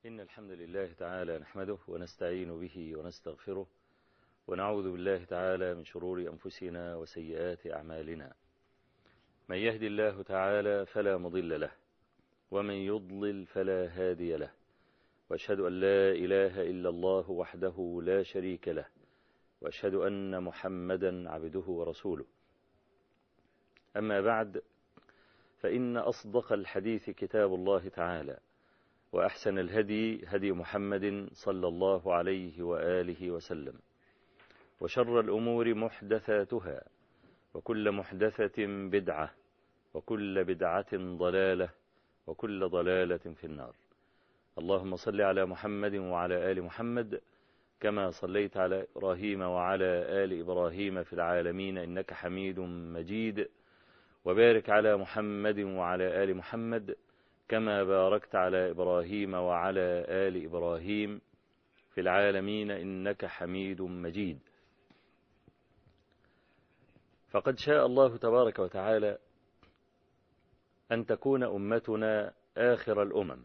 إن الحمد لله تعالى نحمده ونستعين به ونستغفره ونعوذ بالله تعالى من شرور أنفسنا وسيئات أعمالنا من يهد الله تعالى فلا مضل له ومن يضلل فلا هادي له واشهد أن لا إله إلا الله وحده لا شريك له واشهد أن محمدا عبده ورسوله أما بعد فإن أصدق الحديث كتاب الله تعالى وأحسن الهدي هدي محمد صلى الله عليه وآله وسلم وشر الأمور محدثاتها وكل محدثة بدعة وكل بدعة ضلالة وكل ضلالة في النار اللهم صل على محمد وعلى آل محمد كما صليت على إبراهيم وعلى آل إبراهيم في العالمين إنك حميد مجيد وبارك على محمد وعلى آل محمد كما باركت على إبراهيم وعلى آل إبراهيم في العالمين إنك حميد مجيد فقد شاء الله تبارك وتعالى أن تكون أمتنا آخر الأمم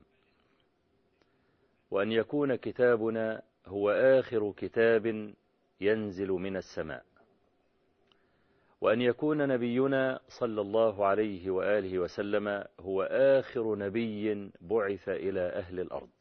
وأن يكون كتابنا هو آخر كتاب ينزل من السماء وأن يكون نبينا صلى الله عليه وآله وسلم هو آخر نبي بعث إلى أهل الأرض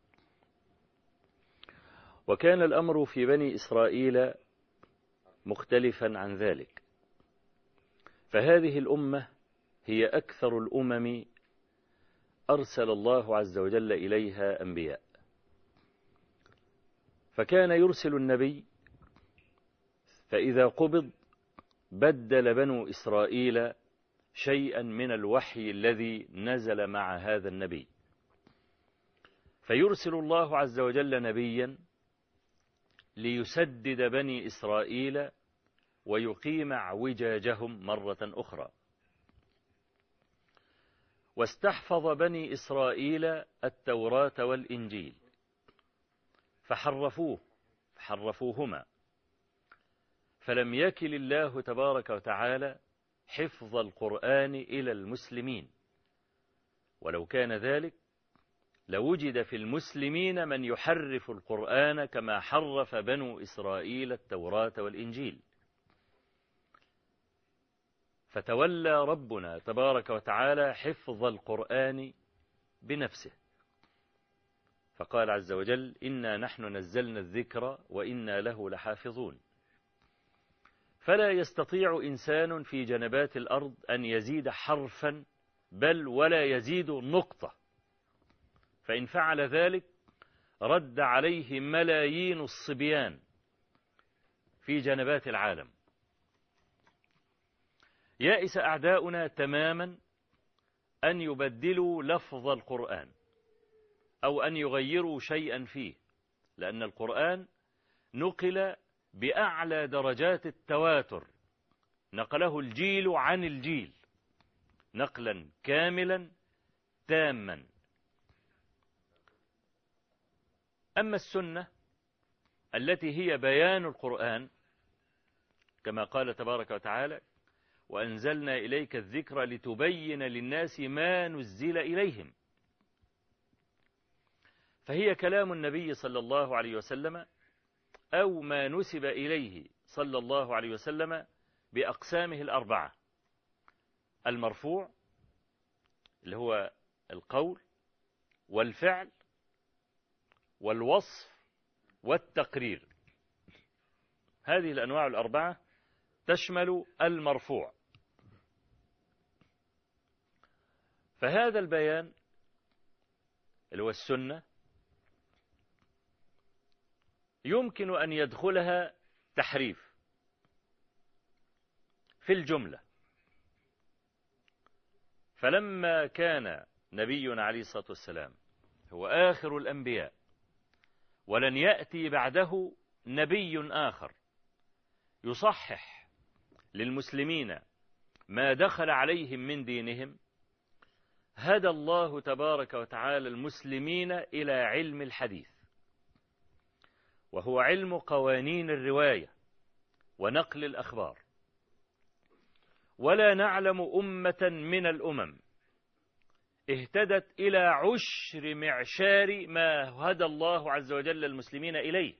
وكان الأمر في بني إسرائيل مختلفا عن ذلك فهذه الأمة هي أكثر الأمم أرسل الله عز وجل إليها أنبياء فكان يرسل النبي فإذا قبض بدل بنو إسرائيل شيئا من الوحي الذي نزل مع هذا النبي فيرسل الله عز وجل نبيا ليسدد بني إسرائيل ويقيم اعوجاجهم مرة أخرى واستحفظ بني إسرائيل التوراة والإنجيل فحرفوه فحرفوهما فلم يكل الله تبارك وتعالى حفظ القرآن إلى المسلمين ولو كان ذلك لوجد في المسلمين من يحرف القرآن كما حرف بنو إسرائيل التوراة والإنجيل فتولى ربنا تبارك وتعالى حفظ القرآن بنفسه فقال عز وجل إنا نحن نزلنا الذكر وإنا له لحافظون فلا يستطيع إنسان في جنبات الأرض أن يزيد حرفا بل ولا يزيد نقطة فإن فعل ذلك رد عليه ملايين الصبيان في جنبات العالم يائس أعداؤنا تماما أن يبدلوا لفظ القرآن أو أن يغيروا شيئا فيه لأن القرآن نقل بأعلى درجات التواتر نقله الجيل عن الجيل نقلا كاملا تاما أما السنة التي هي بيان القرآن كما قال تبارك وتعالى وأنزلنا إليك الذكر لتبين للناس ما نزل إليهم فهي كلام النبي صلى الله عليه وسلم أو ما نسب إليه صلى الله عليه وسلم بأقسامه الأربعة المرفوع اللي هو القول والفعل والوصف والتقرير هذه الأنواع الأربعة تشمل المرفوع فهذا البيان اللي هو السنة يمكن أن يدخلها تحريف في الجملة فلما كان نبينا عليه الصلاة والسلام هو آخر الأنبياء ولن يأتي بعده نبي آخر يصحح للمسلمين ما دخل عليهم من دينهم هدى الله تبارك وتعالى المسلمين إلى علم الحديث وهو علم قوانين الرواية ونقل الأخبار ولا نعلم أمة من الأمم اهتدت إلى عشر معشار ما هدى الله عز وجل المسلمين إليه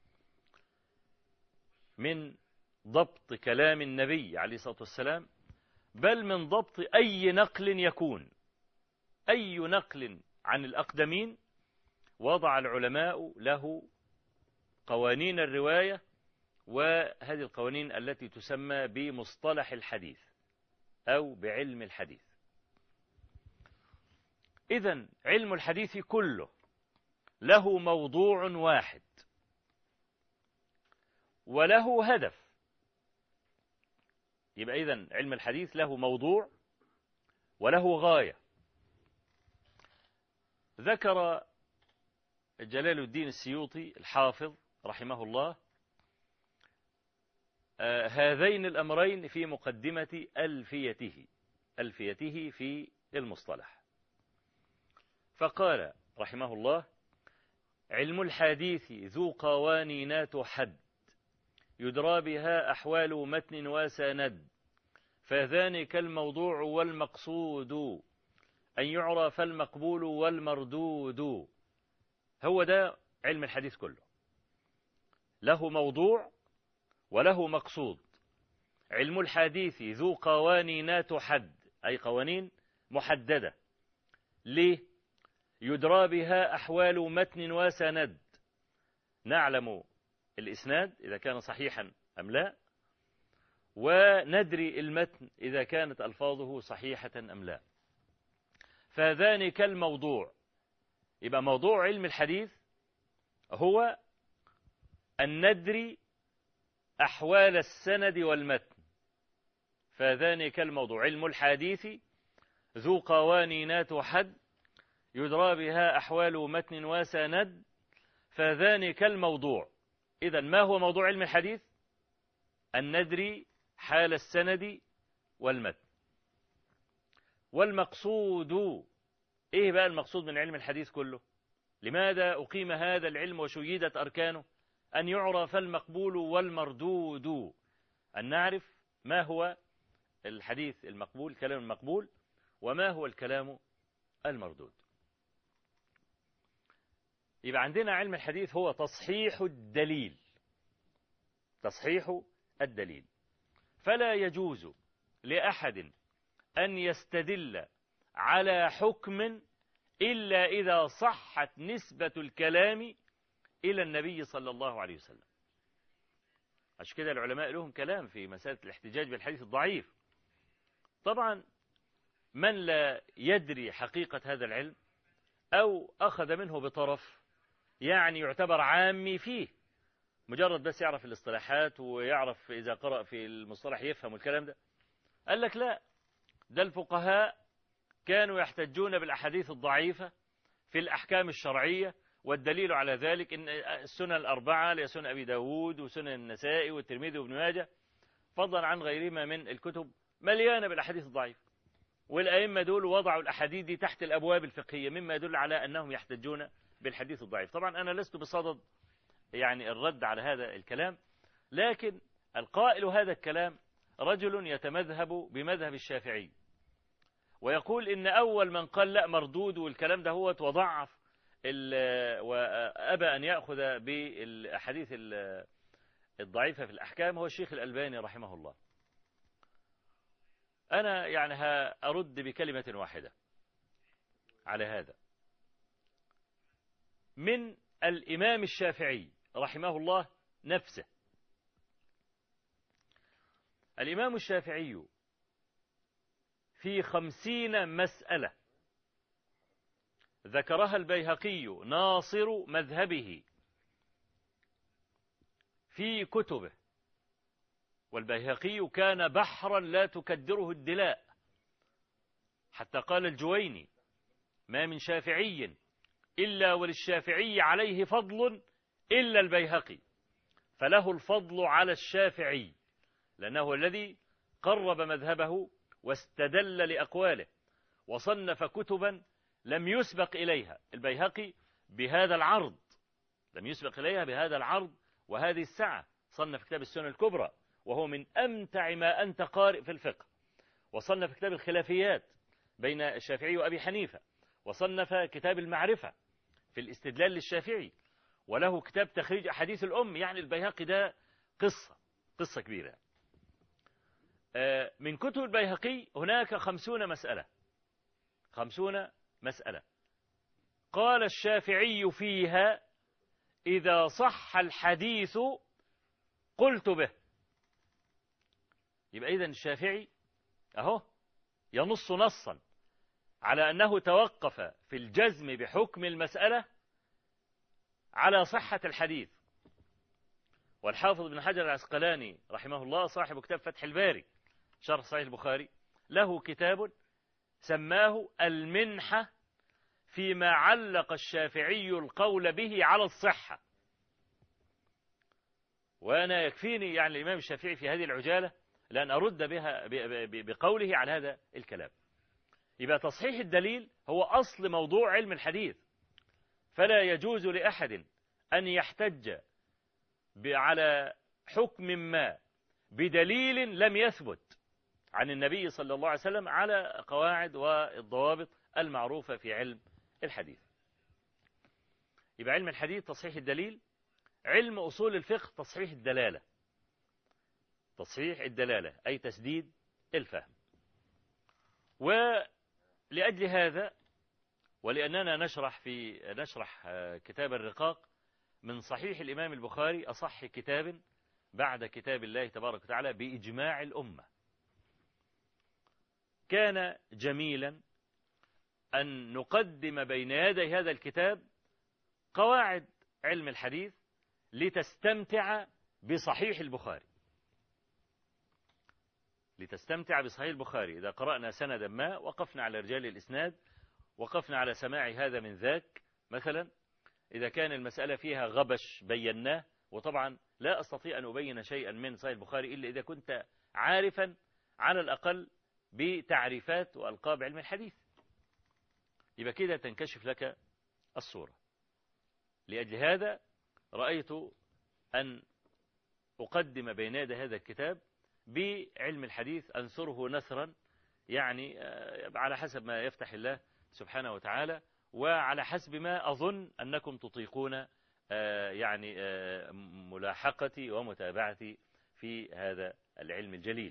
من ضبط كلام النبي عليه الصلاة والسلام بل من ضبط أي نقل يكون أي نقل عن الأقدمين وضع العلماء له قوانين الرواية وهذه القوانين التي تسمى بمصطلح الحديث أو بعلم الحديث إذا علم الحديث كله له موضوع واحد وله هدف يبقى إذا علم الحديث له موضوع وله غاية ذكر جلال الدين السيوطي الحافظ رحمه الله آه هذين الأمرين في مقدمة ألفيته ألفيته في المصطلح فقال رحمه الله علم الحديث ذو قوانينات حد يدرى بها أحوال متن وسند فذلك الموضوع والمقصود أن يعرف المقبول والمردود هو ده علم الحديث كله له موضوع وله مقصود علم الحديث ذو قوانينات حد أي قوانين محددة ليه يدرى بها أحوال متن وسند نعلم الإسناد إذا كان صحيحا أم لا وندري المتن إذا كانت ألفاظه صحيحة أم لا فذان كالموضوع يبقى موضوع علم الحديث هو أن ندري أحوال السند والمتن فذان كالموضوع علم الحديث ذو قوانينات حد يدرى بها أحوال متن وسند فذان كالموضوع إذا ما هو موضوع علم الحديث أن ندري حال السند والمتن والمقصود إيه بقى المقصود من علم الحديث كله لماذا أقيم هذا العلم وشيدت أركانه أن يعرف المقبول والمردود أن نعرف ما هو الحديث المقبول كلام المقبول وما هو الكلام المردود يبقى عندنا علم الحديث هو تصحيح الدليل تصحيح الدليل فلا يجوز لأحد أن يستدل على حكم إلا إذا صحت نسبة الكلام إلى النبي صلى الله عليه وسلم عشان كده العلماء لهم كلام في مسألة الاحتجاج بالحديث الضعيف طبعا من لا يدري حقيقة هذا العلم أو أخذ منه بطرف يعني يعتبر عامي فيه مجرد بس يعرف الاصطلاحات ويعرف إذا قرأ في المصطلح يفهم الكلام ده قال لك لا ده الفقهاء كانوا يحتجون بالأحاديث الضعيفة في الأحكام الشرعية والدليل على ذلك إن السنن الأربعة لسنن أبي داود وسنن النسائي والترمذي وابن ماجه فضلا عن غيرهما من الكتب مليانة بالأحاديث الضعيفة والأئمة دول وضعوا الأحاديث دي تحت الأبواب الفقهية مما يدل على أنهم يحتجون بالحديث الضعيف طبعا أنا لست بصدد يعني الرد على هذا الكلام لكن القائل هذا الكلام رجل يتمذهب بمذهب الشافعي ويقول إن أول من قال لا مردود والكلام ده هو وضعف وأبى أن يأخذ بالأحاديث الضعيفة في الأحكام هو الشيخ الألباني رحمه الله أنا يعني هأرد بكلمة واحدة على هذا من الإمام الشافعي رحمه الله نفسه الإمام الشافعي في خمسين مسألة ذكرها البيهقي ناصر مذهبه في كتبه والبيهقي كان بحرا لا تكدره الدلاء حتى قال الجويني ما من شافعي إلا وللشافعي عليه فضل إلا البيهقي فله الفضل على الشافعي لأنه الذي قرب مذهبه واستدل لأقواله وصنف كتبا لم يسبق إليها البيهقي بهذا العرض لم يسبق إليها بهذا العرض وهذه السعة صنف كتاب السنة الكبرى وهو من أمتع ما أنت قارئ في الفقه وصنف كتاب الخلافيات بين الشافعي وأبي حنيفة وصنف كتاب المعرفة في الاستدلال للشافعي وله كتاب تخريج أحاديث الأم يعني البيهقي ده قصة قصة كبيرة من كتب البيهقي هناك خمسون مسألة خمسون مسألة قال الشافعي فيها إذا صح الحديث قلت به يبقى إذن الشافعي أهو ينص نصا على أنه توقف في الجزم بحكم المسألة على صحة الحديث والحافظ بن حجر العسقلاني رحمه الله صاحب كتاب فتح الباري شرح صحيح البخاري له كتاب سماه المنحة فيما علق الشافعي القول به على الصحة وأنا يكفيني يعني الإمام الشافعي في هذه العجالة لأن أرد بها بقوله على هذا الكلام يبقى تصحيح الدليل هو أصل موضوع علم الحديث فلا يجوز لأحد أن يحتج على حكم ما بدليل لم يثبت عن النبي صلى الله عليه وسلم على قواعد والضوابط المعروفة في علم الحديث يبقى علم الحديث تصحيح الدليل علم أصول الفقه تصحيح الدلالة تصحيح الدلالة أي تسديد الفهم ولأجل هذا ولأننا نشرح في نشرح كتاب الرقاق من صحيح الإمام البخاري أصح كتاب بعد كتاب الله تبارك وتعالى بإجماع الأمة كان جميلا أن نقدم بين يدي هذا الكتاب قواعد علم الحديث لتستمتع بصحيح البخاري لتستمتع بصحيح البخاري إذا قرأنا سندا ما وقفنا على رجال الإسناد وقفنا على سماع هذا من ذاك مثلا إذا كان المسألة فيها غبش بيناه وطبعا لا أستطيع أن أبين شيئا من صحيح البخاري إلا إذا كنت عارفا على الأقل بتعريفات وألقاب علم الحديث يبقى كده تنكشف لك الصورة لأجل هذا رأيت أن أقدم بين يدي هذا الكتاب بعلم الحديث أنثره نثرا يعني على حسب ما يفتح الله سبحانه وتعالى وعلى حسب ما أظن أنكم تطيقون يعني ملاحقتي ومتابعتي في هذا العلم الجليل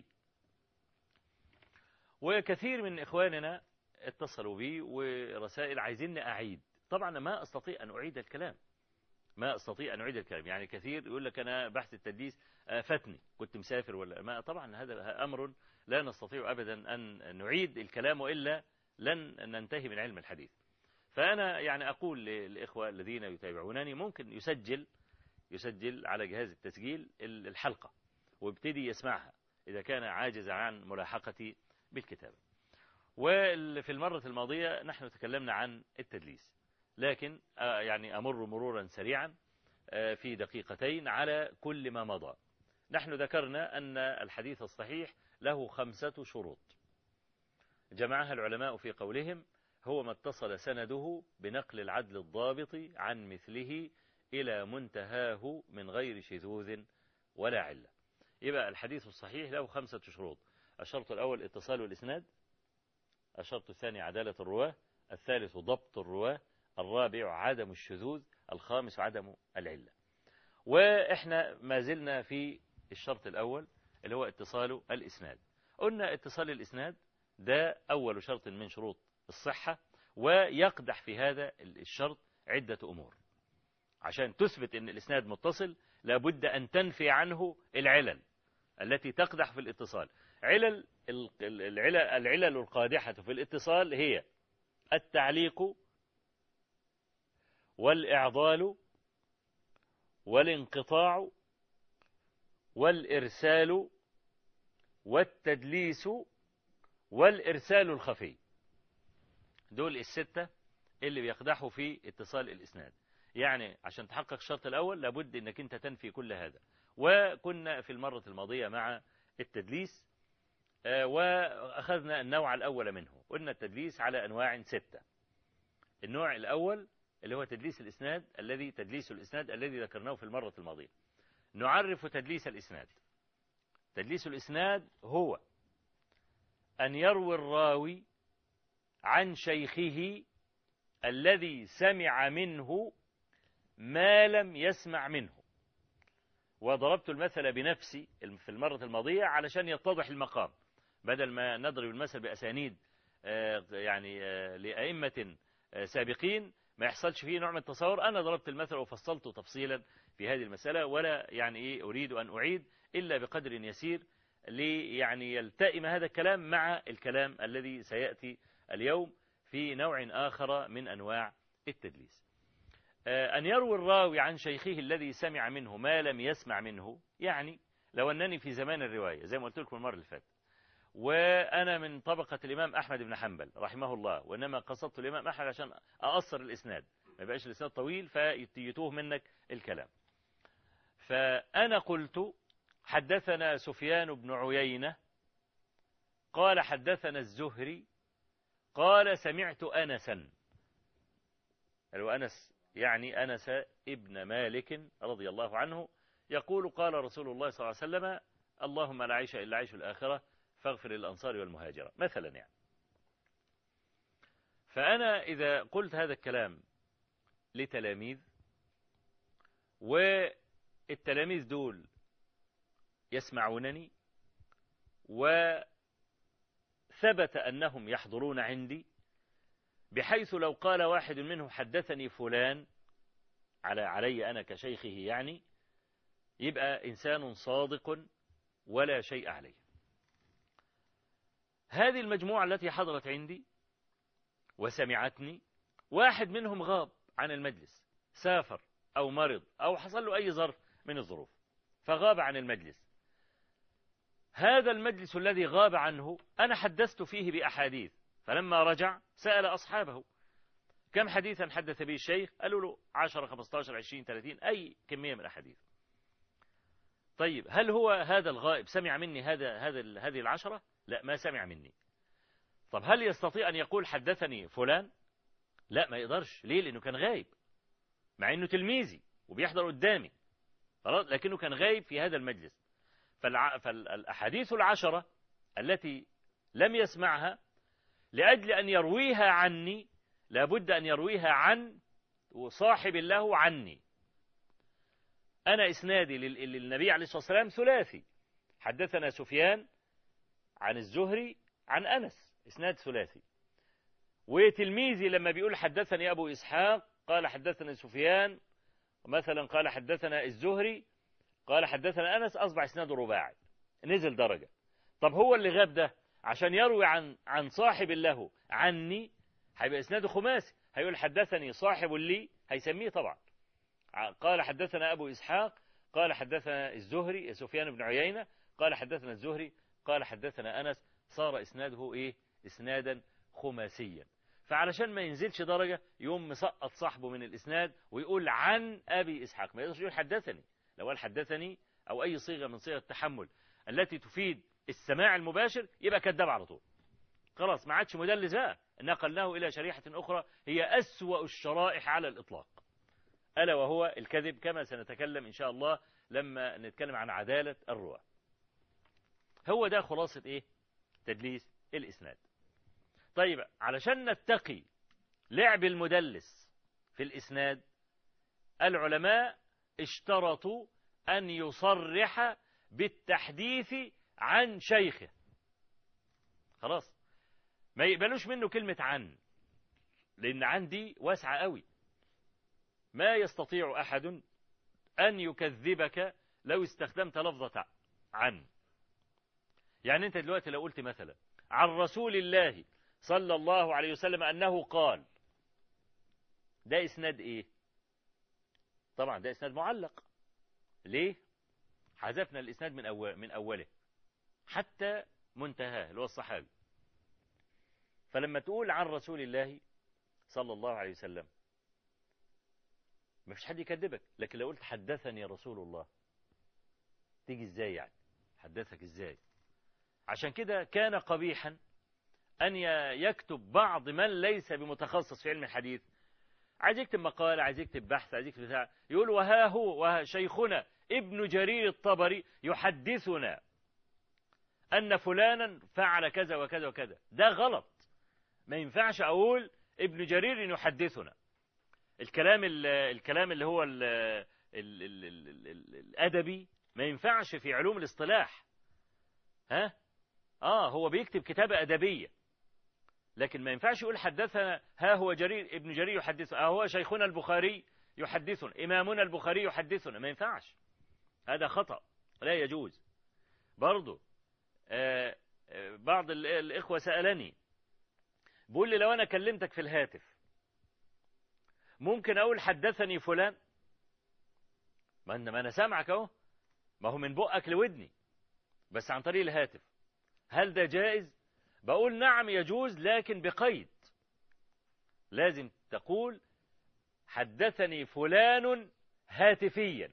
وكثير من إخواننا اتصلوا بي ورسائل عايزين أعيد طبعا ما أستطيع أن أعيد الكلام ما أستطيع أن أعيد الكلام يعني كثير يقول لك أنا بحث التدليس فاتني كنت مسافر ولا ما طبعا هذا أمر لا نستطيع أبدا أن نعيد الكلام وإلا لن ننتهي من علم الحديث فأنا يعني أقول للإخوة الذين يتابعونني ممكن يسجل يسجل على جهاز التسجيل الحلقة ويبتدي يسمعها إذا كان عاجز عن ملاحقتي بالكتابة وفي المرة الماضية نحن تكلمنا عن التدليس لكن يعني أمر مرورا سريعا في دقيقتين على كل ما مضى نحن ذكرنا أن الحديث الصحيح له خمسة شروط جمعها العلماء في قولهم هو ما اتصل سنده بنقل العدل الضابط عن مثله إلى منتهاه من غير شذوذ ولا علة يبقى الحديث الصحيح له خمسة شروط الشرط الأول اتصال الإسناد الشرط الثاني عدالة الرواه الثالث ضبط الرواه الرابع عدم الشذوذ الخامس عدم العلة وإحنا ما زلنا في الشرط الأول اللي هو اتصال الإسناد قلنا اتصال الإسناد ده أول شرط من شروط الصحة ويقدح في هذا الشرط عدة أمور عشان تثبت أن الإسناد متصل لابد أن تنفي عنه العلل التي تقدح في الاتصال علل العلل, العلل القادحة في الاتصال هي التعليق والإعضال والانقطاع والإرسال والتدليس والإرسال الخفي دول الستة اللي بيقدحوا في اتصال الإسناد يعني عشان تحقق الشرط الأول لابد أنك أنت تنفي كل هذا وكنا في المرة الماضية مع التدليس وأخذنا النوع الأول منه قلنا التدليس على أنواع ستة النوع الأول اللي هو تدليس الإسناد الذي تدليس الإسناد الذي ذكرناه في المرة الماضية نعرف تدليس الإسناد تدليس الإسناد هو أن يروي الراوي عن شيخه الذي سمع منه ما لم يسمع منه وضربت المثل بنفسي في المرة الماضية علشان يتضح المقام بدل ما نضرب المثل بأسانيد آه، يعني آه، لأئمة آه، سابقين ما يحصلش فيه نوع من التصور أنا ضربت المثل وفصلته تفصيلا في هذه المسألة ولا يعني إيه أريد أن أعيد إلا بقدر يسير لي يعني يلتئم هذا الكلام مع الكلام الذي سيأتي اليوم في نوع آخر من أنواع التدليس أن يروي الراوي عن شيخه الذي سمع منه ما لم يسمع منه يعني لو أنني في زمان الرواية زي ما قلت لكم المرة اللي فاتت وأنا من طبقة الإمام أحمد بن حنبل رحمه الله وإنما قصدت الإمام أحمد عشان أقصر الإسناد ما يبقاش الإسناد طويل فيتوه منك الكلام فأنا قلت حدثنا سفيان بن عيينة قال حدثنا الزهري قال سمعت أنسا أنس يعني أنس ابن مالك رضي الله عنه يقول قال رسول الله صلى الله عليه وسلم اللهم لا عيش إلا عيش الآخرة فاغفر للأنصار والمهاجرة مثلا يعني فأنا إذا قلت هذا الكلام لتلاميذ والتلاميذ دول يسمعونني وثبت أنهم يحضرون عندي بحيث لو قال واحد منهم حدثني فلان على علي أنا كشيخه يعني يبقى إنسان صادق ولا شيء عليه هذه المجموعة التي حضرت عندي وسمعتني واحد منهم غاب عن المجلس سافر أو مرض أو حصل له أي ظرف من الظروف فغاب عن المجلس هذا المجلس الذي غاب عنه أنا حدثت فيه بأحاديث فلما رجع سأل أصحابه كم حديثا حدث به الشيخ قالوا له 10 15 20 30 أي كمية من الأحاديث طيب هل هو هذا الغائب سمع مني هذا هذا هذه العشرة لا ما سمع مني طب هل يستطيع أن يقول حدثني فلان لا ما يقدرش ليه لأنه كان غايب مع أنه تلميذي وبيحضر قدامي خلاص لكنه كان غايب في هذا المجلس فالع... فالأحاديث العشرة التي لم يسمعها لأجل أن يرويها عني لابد أن يرويها عن وصاحب له عني أنا إسنادي للنبي عليه الصلاة والسلام ثلاثي حدثنا سفيان عن الزهري عن أنس إسناد ثلاثي وتلميذي لما بيقول حدثني أبو إسحاق قال حدثنا سفيان مثلا قال حدثنا الزهري قال حدثنا أنس أصبح إسناده رباعي نزل درجة طب هو اللي غاب ده عشان يروي عن عن صاحب له عني هيبقى إسناده خماسي هيقول حدثني صاحب لي هيسميه طبعا قال حدثنا أبو إسحاق قال حدثنا الزهري سفيان بن عيينة قال حدثنا الزهري قال حدثنا أنس صار إسناده إيه إسنادا خماسيا فعلشان ما ينزلش درجة يوم مسقط صاحبه من الإسناد ويقول عن أبي إسحاق ما يقدرش يقول حدثني لو قال حدثني أو أي صيغة من صيغ التحمل التي تفيد السماع المباشر يبقى كذاب على طول خلاص ما عادش مدلس بقى نقلناه إلى شريحة أخرى هي أسوأ الشرائح على الإطلاق ألا وهو الكذب كما سنتكلم إن شاء الله لما نتكلم عن عدالة الرواة هو ده خلاصة إيه تدليس الإسناد طيب علشان نتقي لعب المدلس في الإسناد العلماء اشترطوا أن يصرح بالتحديث عن شيخه خلاص ما يقبلوش منه كلمة عن لأن عندي واسعة قوي ما يستطيع أحد أن يكذبك لو استخدمت لفظة عن يعني أنت دلوقتي لو قلت مثلا عن رسول الله صلى الله عليه وسلم أنه قال ده إسناد إيه طبعا ده إسناد معلق ليه حذفنا الإسناد من, أول من أوله حتى منتهاه اللي هو الصحابي فلما تقول عن رسول الله صلى الله عليه وسلم ما فيش حد يكذبك لكن لو قلت حدثني رسول الله تيجي ازاي يعني حدثك ازاي عشان كده كان قبيحا أن يكتب بعض من ليس بمتخصص في علم الحديث عايز يكتب مقالة عايز يكتب بحث عايز يكتب بتاع يقول وها هو وها شيخنا ابن جرير الطبري يحدثنا أن فلانا فعل كذا وكذا وكذا ده غلط ما ينفعش أقول ابن جرير يحدثنا الكلام الكلام اللي هو ال ال ال ال ال الأدبي ما ينفعش في علوم الاصطلاح ها آه هو بيكتب كتابة أدبية لكن ما ينفعش يقول حدثنا ها هو جرير ابن جرير يحدثنا ها هو شيخنا البخاري يحدثنا إمامنا البخاري يحدثنا ما ينفعش هذا خطأ لا يجوز برضو آه بعض الإخوة سألني بيقول لي لو أنا كلمتك في الهاتف ممكن أقول حدثني فلان ما أنا, ما أنا سامعك أهو ما هو من بقك لودني بس عن طريق الهاتف هل ده جائز بقول نعم يجوز لكن بقيد لازم تقول حدثني فلان هاتفيا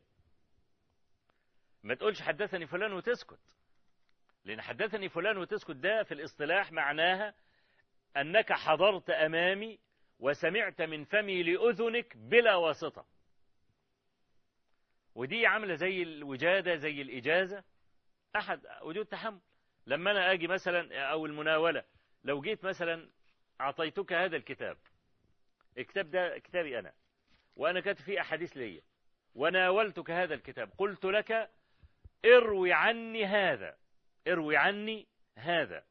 ما تقولش حدثني فلان وتسكت لأن حدثني فلان وتسكت ده في الاصطلاح معناها أنك حضرت أمامي وسمعت من فمي لأذنك بلا واسطة ودي عاملة زي الوجادة زي الإجازة أحد وجود تحمل لما أنا أجي مثلا أو المناولة لو جيت مثلا أعطيتك هذا الكتاب الكتاب ده كتابي أنا وأنا كاتب فيه أحاديث ليا وناولتك هذا الكتاب قلت لك اروي عني هذا اروي عني هذا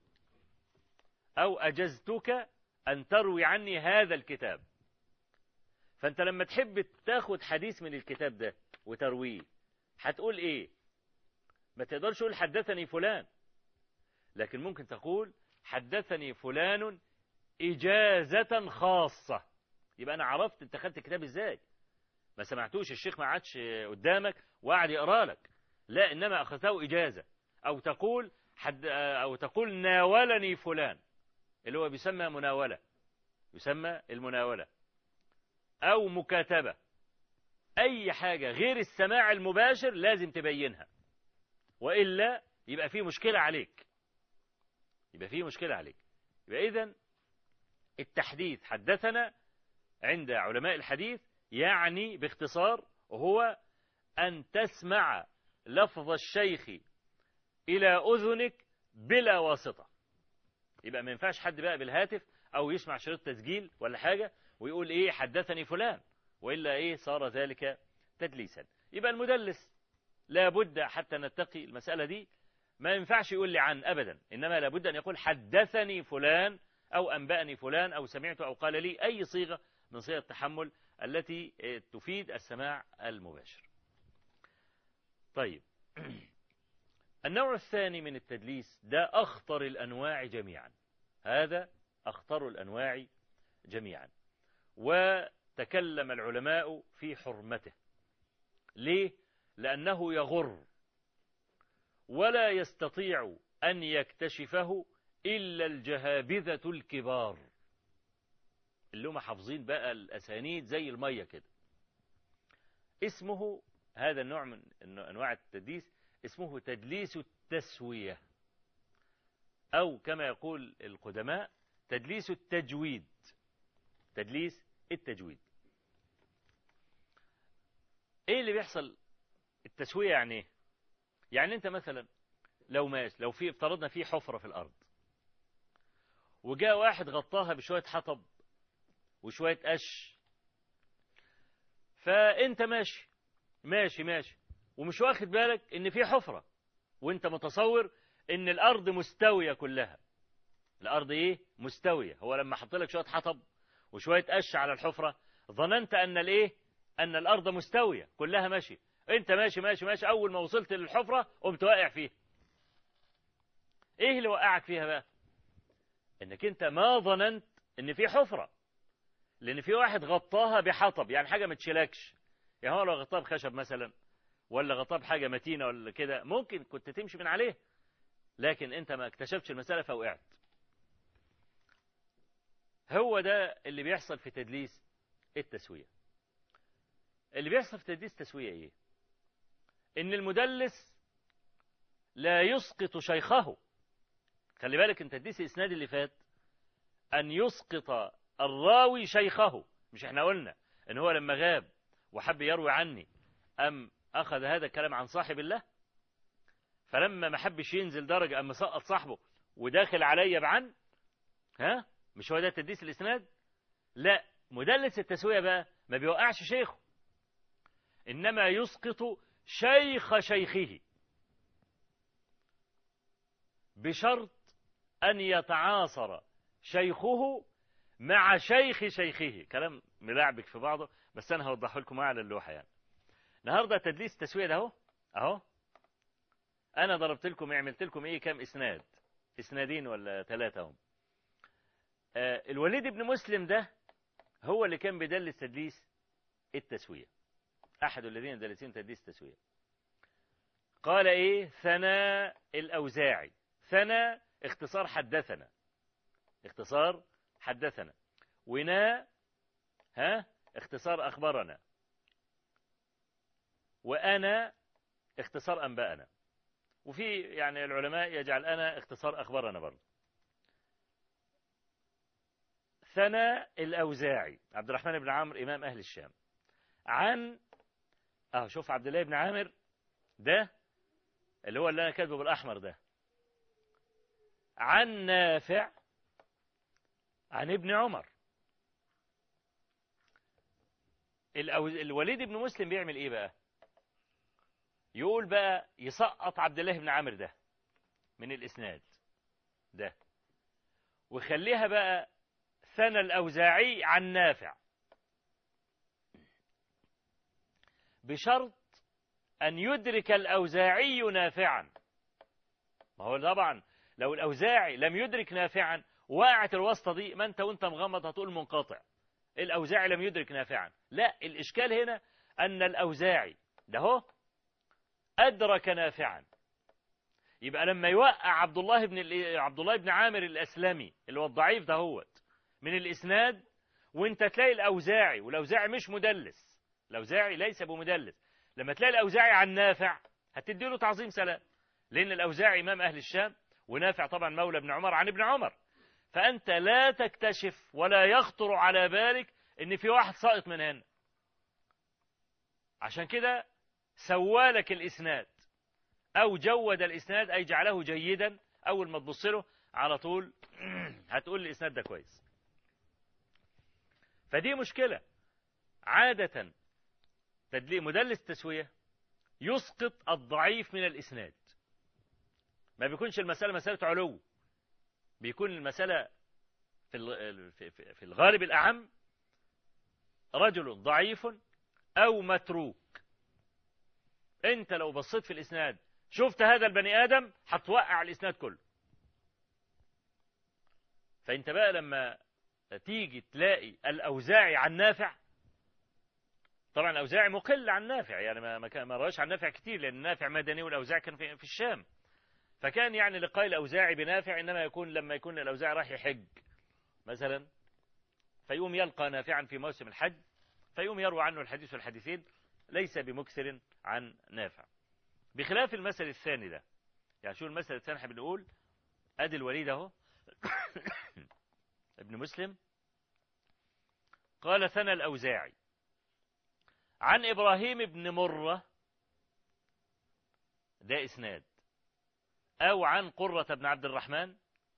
أو أجزتك أن تروي عني هذا الكتاب فأنت لما تحب تاخد حديث من الكتاب ده وترويه هتقول إيه ما تقدرش تقول حدثني فلان لكن ممكن تقول حدثني فلان إجازة خاصة يبقى أنا عرفت أنت خدت الكتاب إزاي ما سمعتوش الشيخ ما عادش قدامك وقعد يقرا لك لا إنما أخذته إجازة أو تقول حد أو تقول ناولني فلان اللي هو بيسمى مناولة يسمى المناولة أو مكاتبة أي حاجة غير السماع المباشر لازم تبينها وإلا يبقى فيه مشكلة عليك يبقى فيه مشكلة عليك يبقى إذن التحديث حدثنا عند علماء الحديث يعني باختصار هو أن تسمع لفظ الشيخ إلى أذنك بلا واسطة يبقى ما ينفعش حد بقى بالهاتف أو يسمع شريط تسجيل ولا حاجة ويقول إيه حدثني فلان وإلا إيه صار ذلك تدليسا يبقى المدلس لابد حتى نتقي المسألة دي ما ينفعش يقول لي عن أبدا إنما لابد أن يقول حدثني فلان أو أنبأني فلان أو سمعت أو قال لي أي صيغة من صيغ التحمل التي تفيد السماع المباشر طيب النوع الثاني من التدليس ده أخطر الأنواع جميعا هذا أخطر الأنواع جميعا وتكلم العلماء في حرمته ليه؟ لأنه يغر ولا يستطيع أن يكتشفه إلا الجهابذة الكبار اللي هم حافظين بقى الأسانيد زي المية كده اسمه هذا النوع من أنواع التدليس اسمه تدليس التسوية أو كما يقول القدماء تدليس التجويد تدليس التجويد ايه اللي بيحصل التسوية يعني ايه يعني انت مثلا لو ماشي لو في افترضنا في حفرة في الارض وجاء واحد غطاها بشوية حطب وشوية قش فانت ماشي ماشي ماشي ومش واخد بالك ان في حفرة وانت متصور ان الارض مستوية كلها الارض ايه مستوية هو لما حط لك شوية حطب وشوية قش على الحفرة ظننت ان الايه ان الارض مستوية كلها ماشي انت ماشي ماشي ماشي اول ما وصلت للحفرة قمت واقع فيها ايه اللي وقعك فيها بقى انك انت ما ظننت ان في حفرة لان في واحد غطاها بحطب يعني حاجة ما تشيلكش يعني هو لو غطاها بخشب مثلا ولا غطاها بحاجة متينة ولا كده ممكن كنت تمشي من عليه لكن انت ما اكتشفتش المسألة فوقعت هو ده اللي بيحصل في تدليس التسوية اللي بيحصل في تدليس التسوية ايه ان المدلس لا يسقط شيخه خلي بالك ان تدليس الاسناد اللي فات ان يسقط الراوي شيخه مش احنا قلنا ان هو لما غاب وحب يروي عني ام اخذ هذا الكلام عن صاحب الله فلما ما حبش ينزل درجة ام سقط صاحبه وداخل عليا بعن ها مش هو ده تدليس الإسناد لا مدلس التسوية بقى ما بيوقعش شيخه إنما يسقط شيخ شيخه بشرط أن يتعاصر شيخه مع شيخ شيخه كلام ملعبك في بعضه بس أنا هوضحه لكم على اللوحة يعني النهارده تدليس التسوية ده اهو اهو أنا ضربت لكم عملت لكم إيه كام إسناد إسنادين ولا ثلاثة هم آه الوليد بن مسلم ده هو اللي كان بيدلس تدليس التسوية أحد الذين دلسين تدليس التسوية قال إيه ثناء الأوزاعي ثنى اختصار حدثنا اختصار حدثنا ونا ها اختصار أخبرنا وأنا اختصار أنبأنا وفي يعني العلماء يجعل أنا اختصار أخبرنا برضه ثنى الأوزاعي عبد الرحمن بن عمرو إمام أهل الشام عن اه شوف عبد الله بن عامر ده اللي هو اللي أنا كاتبه بالأحمر ده عن نافع عن ابن عمر الوليد بن مسلم بيعمل ايه بقى يقول بقى يسقط عبد الله بن عامر ده من الاسناد ده ويخليها بقى ثنى الأوزاعي عن نافع بشرط أن يدرك الأوزاعي نافعا ما هو طبعا لو الأوزاعي لم يدرك نافعا وقعت الواسطة دي ما أنت وأنت مغمض هتقول منقطع الأوزاعي لم يدرك نافعا لا الإشكال هنا أن الأوزاعي ده هو أدرك نافعا يبقى لما يوقع عبد الله بن عبد الله بن عامر الأسلمي اللي هو الضعيف ده هو من الإسناد وانت تلاقي الأوزاعي والأوزاعي مش مدلس الأوزاعي ليس بمدلس لما تلاقي الأوزاعي عن نافع هتدي له تعظيم سلام لأن الأوزاعي إمام أهل الشام ونافع طبعا مولى ابن عمر عن ابن عمر فأنت لا تكتشف ولا يخطر على بالك إن في واحد ساقط من هنا عشان كده سوالك الإسناد أو جود الإسناد أي جعله جيدا أول ما تبص له على طول هتقول الإسناد ده كويس فدي مشكلة عادة مدلس التسوية يسقط الضعيف من الإسناد ما بيكونش المسألة مسألة علو بيكون المسألة في في الغالب الأعم رجل ضعيف أو متروك أنت لو بصيت في الإسناد شفت هذا البني آدم هتوقع الإسناد كله فأنت بقى لما تيجي تلاقي الأوزاعي عن نافع طبعا الأوزاعي مقل عن نافع يعني ما ما ما رواش عن نافع كتير لأن نافع مدني والأوزاعي كان في, في الشام فكان يعني لقاء الأوزاعي بنافع إنما يكون لما يكون الأوزاعي راح يحج مثلا فيقوم يلقى نافعا في موسم الحج فيقوم يروى عنه الحديث والحديثين ليس بمكسر عن نافع بخلاف المثل الثاني ده يعني شو المثل الثاني احنا بنقول ادي الوليد اهو ابن مسلم قال ثنى الأوزاعي عن إبراهيم بن مرة ده إسناد أو عن قرة بن عبد الرحمن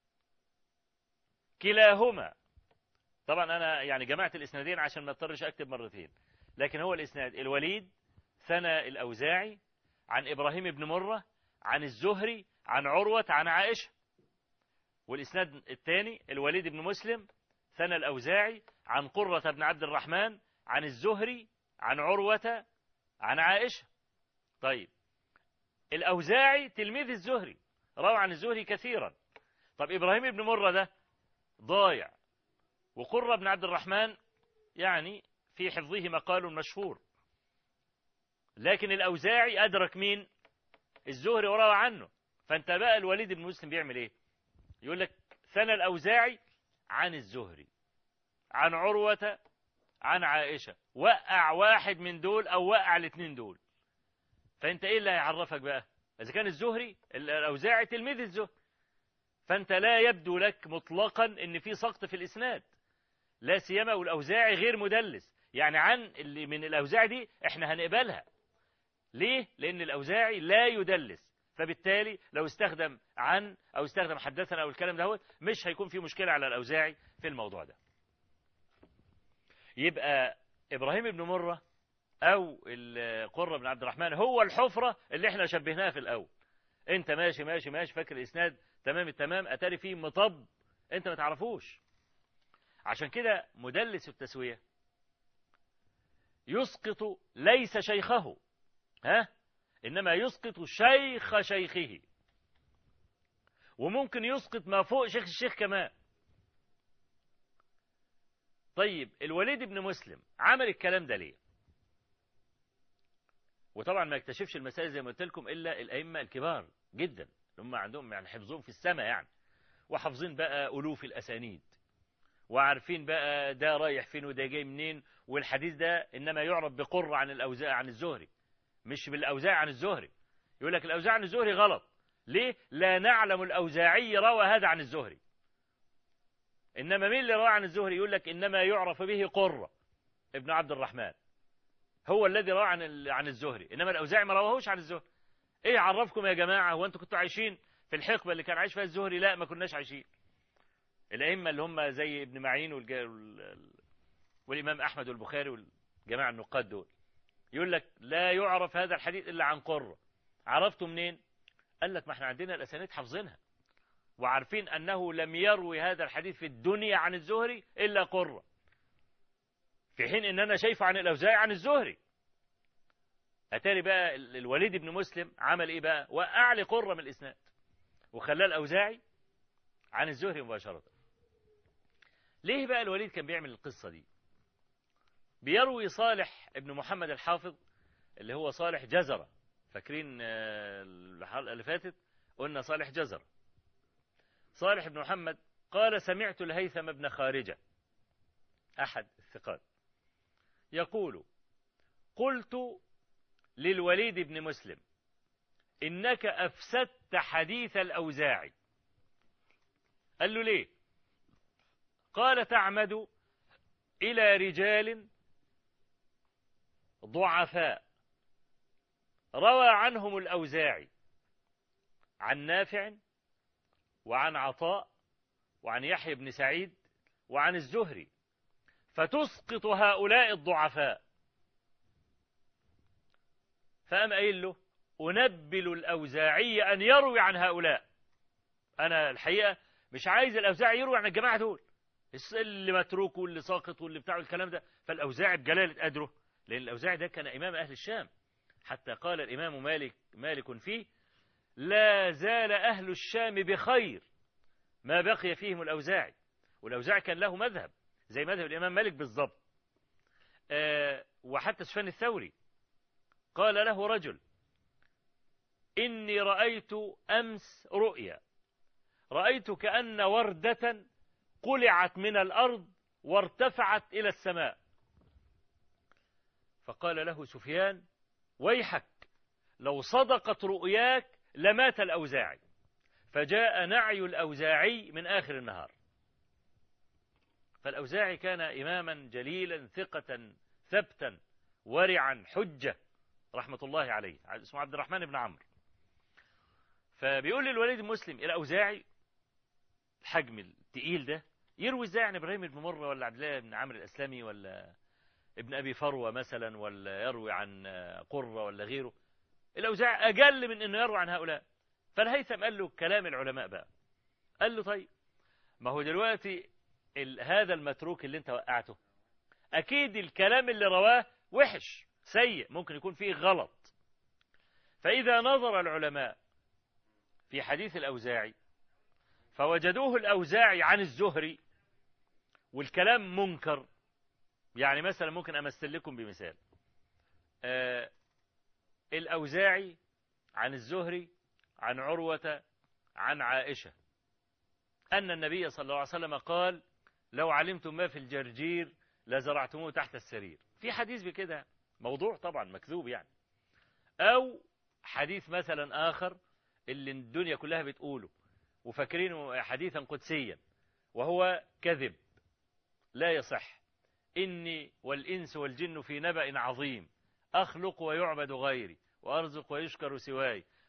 كلاهما طبعا أنا يعني جمعت الإسنادين عشان ما اضطرش أكتب مرتين لكن هو الإسناد الوليد ثنى الأوزاعي عن إبراهيم بن مرة عن الزهري عن عروة عن عائشة والإسناد الثاني الوليد بن مسلم ثنى الأوزاعي عن قرة بن عبد الرحمن عن الزهري عن عروة عن عائشة طيب الأوزاعي تلميذ الزهري روى عن الزهري كثيرا طب إبراهيم بن مرة ده ضايع وقرة بن عبد الرحمن يعني في حفظه مقال مشهور لكن الأوزاعي أدرك مين الزهري وروى عنه فانت بقى الوليد بن مسلم بيعمل ايه يقول لك ثنى الأوزاعي عن الزهري عن عروة عن عائشة وقع واحد من دول أو وقع الاثنين دول فأنت إيه اللي هيعرفك بقى إذا كان الزهري الأوزاعي تلميذ الزهري فأنت لا يبدو لك مطلقا إن في سقط في الإسناد لا سيما والأوزاعي غير مدلس يعني عن اللي من الأوزاعي دي إحنا هنقبلها ليه؟ لأن الأوزاعي لا يدلس فبالتالي لو استخدم عن أو استخدم حدثنا أو الكلام ده مش هيكون في مشكلة على الأوزاعي في الموضوع ده يبقى إبراهيم بن مرة أو القرة بن عبد الرحمن هو الحفرة اللي احنا شبهناها في الأول انت ماشي ماشي ماشي فاكر الإسناد تمام التمام أتاري فيه مطب انت ما تعرفوش عشان كده مدلس التسوية يسقط ليس شيخه ها إنما يسقط شيخ شيخه وممكن يسقط ما فوق شيخ الشيخ كمان طيب الوليد بن مسلم عمل الكلام ده ليه وطبعا ما يكتشفش المسائل زي ما قلت لكم إلا الأئمة الكبار جدا هم عندهم يعني حفظهم في السماء يعني وحافظين بقى ألوف الأسانيد وعارفين بقى ده رايح فين وده جاي منين والحديث ده إنما يعرف بقر عن الأوزاع عن الزهري مش بالأوزاع عن الزهري يقول لك الأوزاع عن الزهري غلط ليه لا نعلم الأوزاعي روى هذا عن الزهري إنما مين اللي روى عن الزهري يقول لك إنما يعرف به قرة ابن عبد الرحمن هو الذي روى عن عن الزهري إنما الأوزاعي ما رواهوش عن الزهري إيه عرفكم يا جماعة هو أنتوا كنتوا عايشين في الحقبة اللي كان عايش فيها الزهري لا ما كناش عايشين الأئمة اللي هم زي ابن معين والج... والإمام أحمد والبخاري والجماعة النقاد دول يقول لك لا يعرف هذا الحديث إلا عن قرة عرفته منين قال لك ما احنا عندنا الأسانيد حافظينها وعارفين أنه لم يروي هذا الحديث في الدنيا عن الزهري إلا قرة في حين أن أنا شايفه عن الأوزاعي عن الزهري أتاري بقى الوليد بن مسلم عمل إيه بقى وقع لي قرة من الإسناد وخلاه الأوزاعي عن الزهري مباشرة ليه بقى الوليد كان بيعمل القصة دي بيروي صالح ابن محمد الحافظ اللي هو صالح جزرة فاكرين الحلقة اللي فاتت قلنا صالح جزر صالح بن محمد قال سمعت الهيثم بن خارجة أحد الثقات يقول قلت للوليد بن مسلم إنك أفسدت حديث الأوزاعي قال له ليه قال تعمد إلى رجال ضعفاء روى عنهم الأوزاعي عن نافع وعن عطاء وعن يحيى بن سعيد وعن الزهري فتسقط هؤلاء الضعفاء فأم قايل له أنبل الأوزاعي أن يروي عن هؤلاء أنا الحقيقة مش عايز الأوزاعي يروي عن الجماعة دول اللي متروك واللي ساقط واللي بتاع الكلام ده فالأوزاعي بجلالة قدره لأن الأوزاعي ده كان إمام أهل الشام حتى قال الإمام مالك مالك فيه لا زال أهل الشام بخير ما بقي فيهم الأوزاعي والأوزاعي كان له مذهب زي مذهب الإمام مالك بالضبط أه وحتى سفيان الثوري قال له رجل إني رأيت أمس رؤيا رأيت كأن وردة قلعت من الأرض وارتفعت إلى السماء فقال له سفيان ويحك لو صدقت رؤياك لمات الأوزاعي فجاء نعي الأوزاعي من آخر النهار فالأوزاعي كان إماما جليلا ثقة ثبتا ورعا حجة رحمة الله عليه اسمه عبد الرحمن بن عمرو فبيقول للوليد المسلم الأوزاعي الحجم التقيل ده يروي ازاي عن ابراهيم بن مره ولا عبد الله بن عمرو الاسلمي ولا ابن ابي فروه مثلا ولا يروي عن قره ولا غيره الاوزاعي اجل من انه يروي عن هؤلاء فالهيثم قال له كلام العلماء بقى قال له طيب ما هو دلوقتي هذا المتروك اللي انت وقعته اكيد الكلام اللي رواه وحش سيء ممكن يكون فيه غلط فاذا نظر العلماء في حديث الاوزاعي فوجدوه الأوزاعي عن الزهري والكلام منكر يعني مثلا ممكن أمثل لكم بمثال آه الأوزاعي عن الزهري عن عروة عن عائشة أن النبي صلى الله عليه وسلم قال لو علمتم ما في الجرجير لزرعتموه تحت السرير في حديث بكده موضوع طبعا مكذوب يعني أو حديث مثلا آخر اللي الدنيا كلها بتقوله وفاكرينه حديثا قدسيا وهو كذب لا يصح إني والإنس والجن في نبأ عظيم أخلق ويعبد غيري وأرزق ويشكر سواي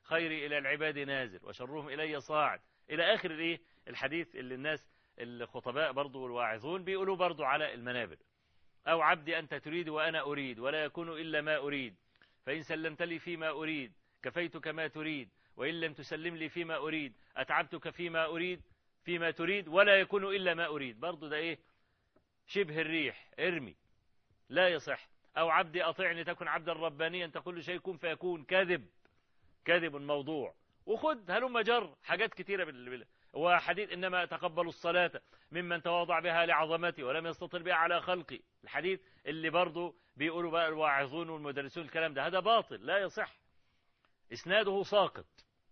خيري إلى العباد نازل وشرهم إلي صاعد إلى آخر الإيه الحديث اللي الناس الخطباء برضو والواعظون بيقولوا برضو على المنابر أو عبدي أنت تريد وأنا أريد ولا يكون إلا ما أريد فإن سلمت لي فيما أريد كفيتك ما تريد وإن لم تسلم لي فيما أريد أتعبتك فيما أريد فيما تريد ولا يكون إلا ما أريد برضو ده إيه شبه الريح ارمي لا يصح أو عبدي أطيعني تكن عبدا ربانيا تقول شيء كن فيكون كذب كذب موضوع وخد هلم جر حاجات كثيرة بال... وحديث إنما تقبل الصلاة ممن تواضع بها لعظمتي ولم يستطل بها على خلقي الحديث اللي برضه بيقولوا بقى الواعظون والمدرسون الكلام ده هذا باطل لا يصح إسناده ساقط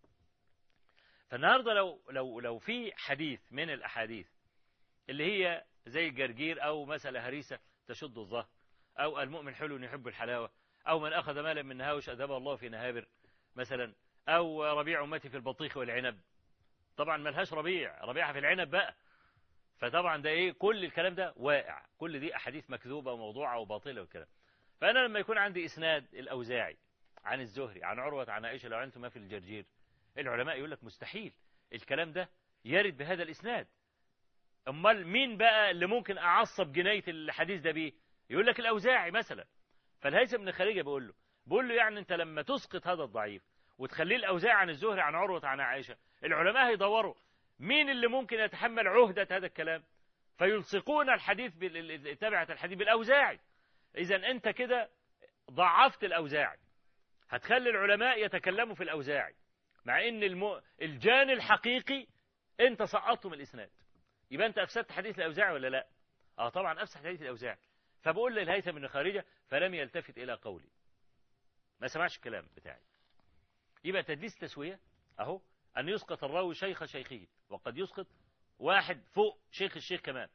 فالنهاردة لو, لو, لو في حديث من الأحاديث اللي هي زي الجرجير أو مسألة هريسة تشد الظهر أو المؤمن حلو يحب الحلاوة أو من أخذ مالا من نهاوش أذهبه الله في نهابر مثلا أو ربيع أمتي في البطيخ والعنب طبعا ملهاش ربيع ربيعها في العنب بقى فطبعا ده ايه كل الكلام ده واقع كل دي احاديث مكذوبه وموضوعه وباطله والكلام فانا لما يكون عندي اسناد الاوزاعي عن الزهري عن عروه عن عائشه لو علمتم ما في الجرجير العلماء يقول لك مستحيل الكلام ده يرد بهذا الاسناد امال مين بقى اللي ممكن اعصب جنايه الحديث ده بيه يقول لك الاوزاعي مثلا فالهيثم بن خارجه بيقول له بيقول له يعني انت لما تسقط هذا الضعيف وتخليه الاوزاعي عن الزهري عن عروه عن عائشه العلماء هيدوروا مين اللي ممكن يتحمل عهدة هذا الكلام فيلصقون الحديث تبعة الحديث بالأوزاعي إذا أنت كده ضعفت الأوزاعي هتخلي العلماء يتكلموا في الأوزاعي مع أن الم... الجان الحقيقي أنت سقطته من الإسناد يبقى أنت أفسدت حديث الأوزاعي ولا لا آه طبعا أفسد حديث الأوزاعي فبقول للهيثم بن خارجة فلم يلتفت إلى قولي ما سمعش الكلام بتاعي يبقى تدليس تسوية أهو أن يسقط الراوي شيخ شيخه وقد يسقط واحد فوق شيخ الشيخ كمان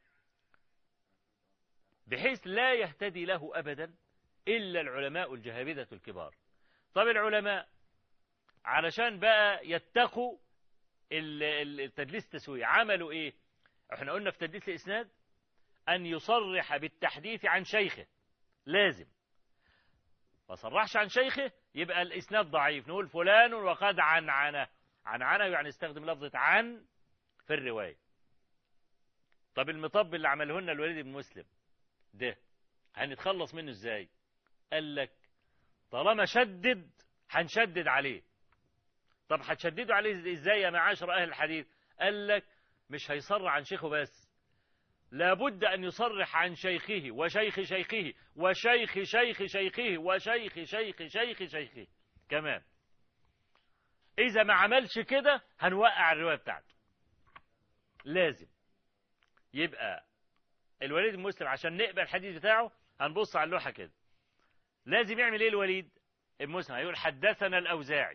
بحيث لا يهتدي له أبدا إلا العلماء الجهابذة الكبار طب العلماء علشان بقى يتقوا التدليس التسوية عملوا إيه احنا قلنا في تدليس الإسناد أن يصرح بالتحديث عن شيخه لازم ما صرحش عن شيخه يبقى الإسناد ضعيف نقول فلان وقد عن عنه عن عنه يعني استخدم لفظة عن في الرواية طب المطب اللي عمله لنا الوليد بن مسلم ده هنتخلص منه ازاي قال لك طالما شدد هنشدد عليه طب هتشددوا عليه ازاي يا معاشر اهل الحديث قال لك مش هيصرح عن شيخه بس لابد أن يصرح عن شيخه وشيخ شيخه وشيخ شيخ شيخه وشيخ شيخ شيخ شيخه كمان إذا ما عملش كده هنوقع الرواية بتاعته لازم يبقى الوليد المسلم عشان نقبل الحديث بتاعه هنبص على اللوحة كده لازم يعمل ايه الوليد المسلم هيقول حدثنا الأوزاعي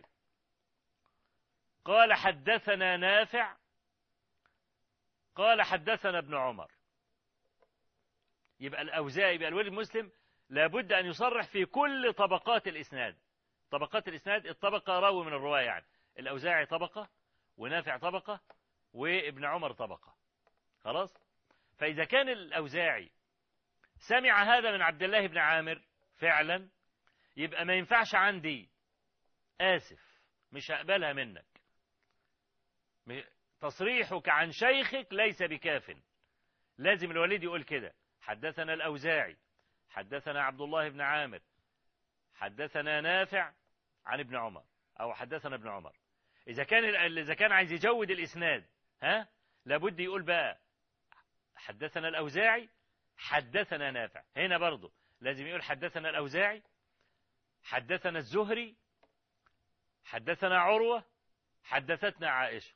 قال حدثنا نافع قال حدثنا ابن عمر يبقى الأوزاعي يبقى الوليد المسلم لابد أن يصرح في كل طبقات الإسناد طبقات الإسناد الطبقة راوي من الرواية يعني الأوزاعي طبقة ونافع طبقة وابن عمر طبقة خلاص فإذا كان الأوزاعي سمع هذا من عبد الله بن عامر فعلا يبقى ما ينفعش عندي آسف مش هقبلها منك تصريحك عن شيخك ليس بكاف لازم الوليد يقول كده حدثنا الأوزاعي حدثنا عبد الله بن عامر حدثنا نافع عن ابن عمر أو حدثنا ابن عمر إذا كان إذا كان عايز يجود الإسناد ها لابد يقول بقى حدثنا الأوزاعي حدثنا نافع هنا برضه لازم يقول حدثنا الأوزاعي حدثنا الزهري حدثنا عروة حدثتنا عائشة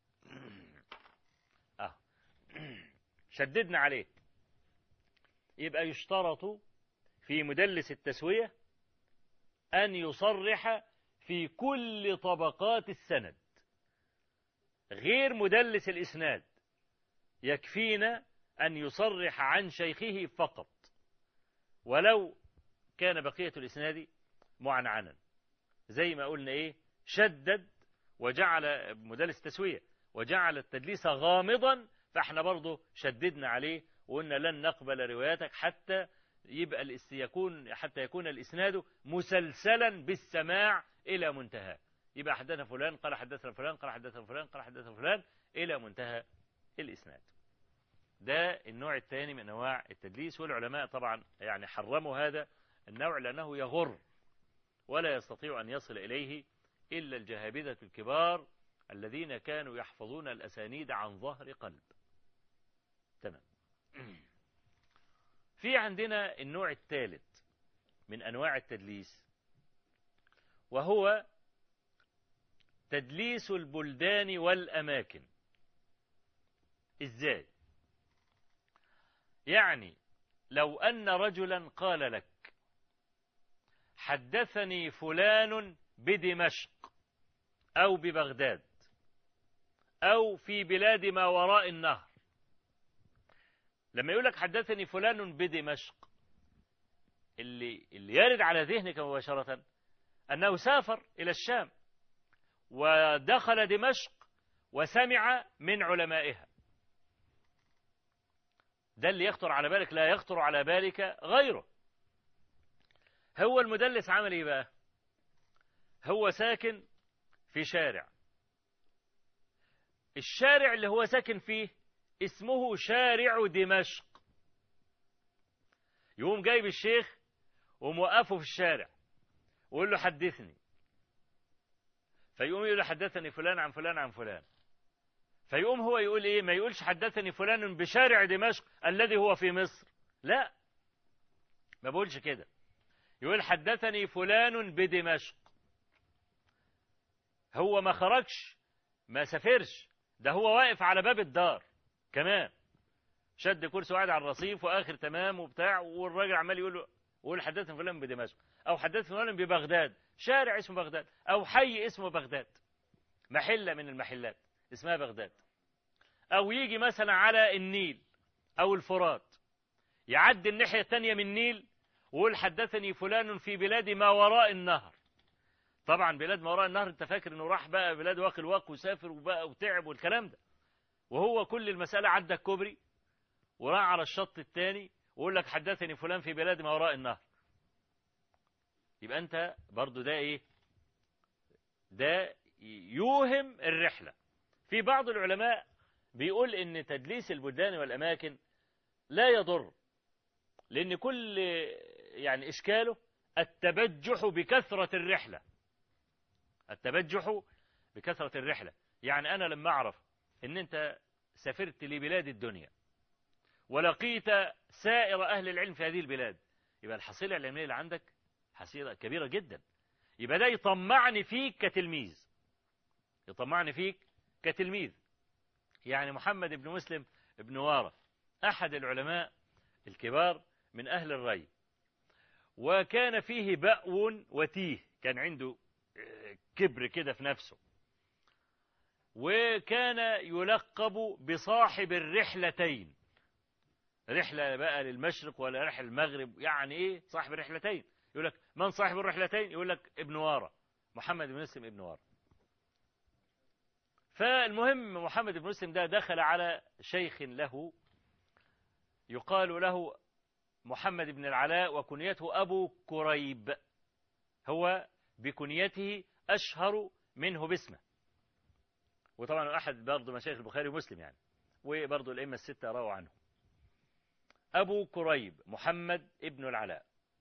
اه شددنا عليه يبقى يشترط في مدلس التسوية أن يصرح في كل طبقات السند غير مدلس الإسناد يكفينا أن يصرح عن شيخه فقط ولو كان بقية الإسناد معنعنا زي ما قلنا إيه شدد وجعل مدلس تسوية وجعل التدليس غامضا فاحنا برضه شددنا عليه وقلنا لن نقبل رواياتك حتى يبقى يكون حتى يكون الإسناد مسلسلا بالسماع إلى منتهى يبقى حدثنا فلان قال حدثنا فلان قال حدثنا فلان قال حدثنا فلان إلى منتهى الإسناد ده النوع الثاني من أنواع التدليس والعلماء طبعا يعني حرموا هذا النوع لأنه يغر ولا يستطيع أن يصل إليه إلا الجهابذة الكبار الذين كانوا يحفظون الأسانيد عن ظهر قلب تمام في عندنا النوع الثالث من أنواع التدليس وهو تدليس البلدان والأماكن إزاي يعني لو أن رجلا قال لك حدثني فلان بدمشق أو ببغداد أو في بلاد ما وراء النهر لما يقول لك حدثني فلان بدمشق اللي, اللي يرد على ذهنك مباشرة أنه سافر إلى الشام ودخل دمشق وسمع من علمائها ده اللي يخطر على بالك لا يخطر على بالك غيره هو المدلس عمل ايه بقى هو ساكن في شارع الشارع اللي هو ساكن فيه اسمه شارع دمشق يقوم جايب الشيخ وموقفه في الشارع ويقول له حدثني فيقوم يقول له حدثني فلان عن فلان عن فلان فيقوم هو يقول ايه ما يقولش حدثني فلان بشارع دمشق الذي هو في مصر لا ما بقولش كده يقول حدثني فلان بدمشق هو ما خرجش ما سافرش ده هو واقف على باب الدار كمان شد كرسي وقعد على الرصيف واخر تمام وبتاع والراجل عمال يقول له يقول حدثني فلان بدمشق او حدثني فلان ببغداد شارع اسمه بغداد او حي اسمه بغداد محله من المحلات اسمها بغداد او يجي مثلا على النيل او الفرات يعدي الناحيه الثانيه من النيل ويقول حدثني فلان في بلاد ما وراء النهر طبعا بلاد ما وراء النهر انت فاكر انه راح بقى بلاد واقي الواق وسافر وبقى وتعب والكلام ده وهو كل المسألة عدى الكوبري وراح على الشط الثاني ويقول لك حدثني فلان في بلاد ما وراء النهر يبقى انت برضو ده ايه ده يوهم الرحلة في بعض العلماء بيقول ان تدليس البلدان والاماكن لا يضر لان كل يعني اشكاله التبجح بكثرة الرحلة التبجح بكثرة الرحلة يعني انا لما اعرف ان انت سافرت لبلاد الدنيا ولقيت سائر اهل العلم في هذه البلاد يبقى الحصيلة العلمية اللي عندك حصيلة كبيرة جدا يبقى ده يطمعني فيك كتلميذ يطمعني فيك كتلميذ يعني محمد بن مسلم بن وارة أحد العلماء الكبار من أهل الري وكان فيه بأو وتيه كان عنده كبر كده في نفسه وكان يلقب بصاحب الرحلتين رحلة بقى للمشرق ولا رحلة المغرب يعني ايه صاحب الرحلتين يقول لك من صاحب الرحلتين يقول لك ابن وارة محمد بن مسلم ابن وارة فالمهم محمد بن مسلم ده دخل على شيخ له يقال له محمد بن العلاء وكنيته أبو كريب هو بكنيته أشهر منه باسمه وطبعا أحد برضه مشايخ البخاري ومسلم يعني وبرضه الأئمة الستة رووا عنه أبو كريب محمد ابن العلاء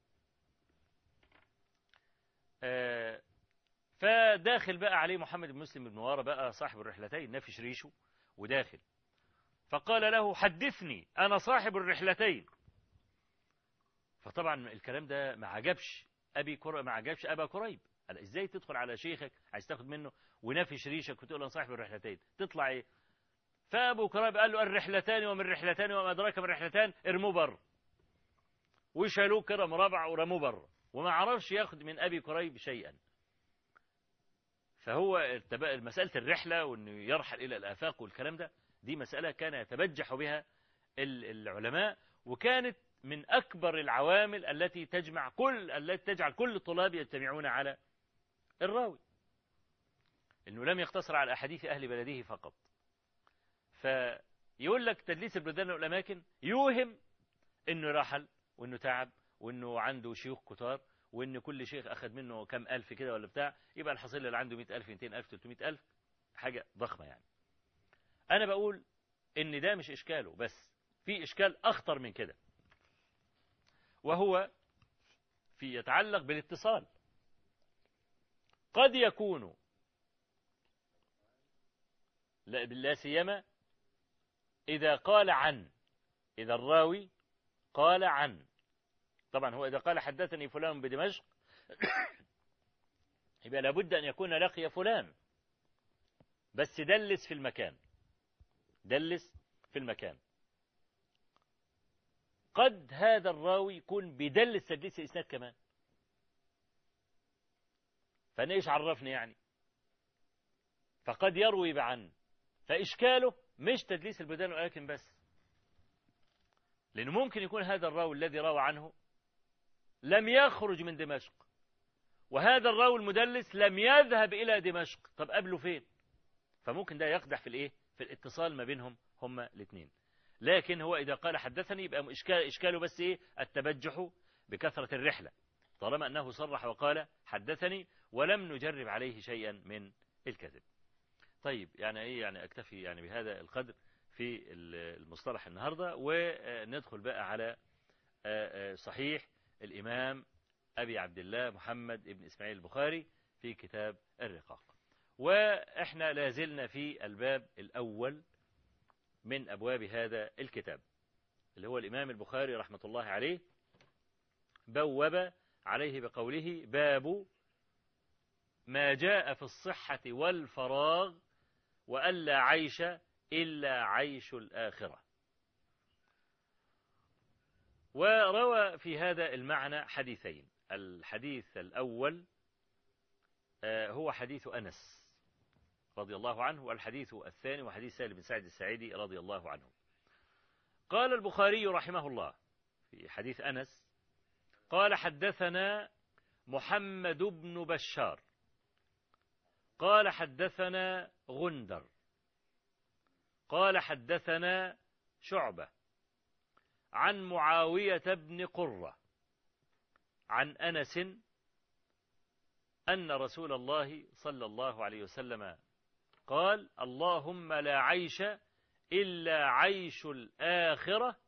آه فداخل بقى عليه محمد بن مسلم بن وارة بقى صاحب الرحلتين نافش ريشه وداخل فقال له حدثني أنا صاحب الرحلتين فطبعا الكلام ده ما عجبش أبي كر... ما عجبش أبا كريب قال إزاي تدخل على شيخك عايز تاخد منه ونافش ريشك وتقول أنا صاحب الرحلتين تطلع إيه فأبو كريب قال له الرحلتان ومن رحلتان وما أدراك من رحلتان ارموه بره وشالوه كده مربع ورموه بره وما عرفش ياخد من أبي كريب شيئا فهو مسألة الرحلة وأنه يرحل إلى الآفاق والكلام ده دي مسألة كان يتبجح بها العلماء وكانت من أكبر العوامل التي تجمع كل التي تجعل كل الطلاب يجتمعون على الراوي انه لم يقتصر على احاديث اهل بلده فقط فيقول لك تدليس البلدان والاماكن يوهم انه رحل وانه تعب وانه عنده شيوخ كتار وإن كل شيخ أخذ منه كم ألف كده ولا بتاع يبقى الحصيلة اللي عنده 100000 200000 300000 حاجة ضخمة يعني أنا بقول إن ده مش إشكاله بس في إشكال أخطر من كده وهو في يتعلق بالاتصال قد يكون لا سيما إذا قال عن إذا الراوي قال عن طبعا هو إذا قال حدثني فلان بدمشق يبقى لابد أن يكون لقي فلان بس دلس في المكان دلس في المكان قد هذا الراوي يكون بيدلس تدليس الإسناد كمان فأنا إيش عرفني يعني فقد يروي بعن فإشكاله مش تدليس البدان ولكن بس لأنه ممكن يكون هذا الراوي الذي روى عنه لم يخرج من دمشق وهذا الراوي المدلس لم يذهب إلى دمشق طب قبله فين فممكن ده يقدح في الإيه في الاتصال ما بينهم هما الاثنين لكن هو إذا قال حدثني يبقى إشكال إشكاله بس إيه التبجح بكثرة الرحلة طالما أنه صرح وقال حدثني ولم نجرب عليه شيئا من الكذب طيب يعني إيه يعني أكتفي يعني بهذا القدر في المصطلح النهاردة وندخل بقى على صحيح الإمام أبي عبد الله محمد بن إسماعيل البخاري في كتاب الرقاق وإحنا لازلنا في الباب الأول من أبواب هذا الكتاب اللي هو الإمام البخاري رحمة الله عليه بوب عليه بقوله باب ما جاء في الصحة والفراغ وألا عيش إلا عيش الآخرة وروى في هذا المعنى حديثين الحديث الأول هو حديث أنس رضي الله عنه والحديث الثاني وحديث سالم بن سعد السعيدي رضي الله عنه قال البخاري رحمه الله في حديث أنس قال حدثنا محمد بن بشار قال حدثنا غندر قال حدثنا شعبة عن معاوية بن قرة عن أنس أن رسول الله صلى الله عليه وسلم قال اللهم لا عيش إلا عيش الآخرة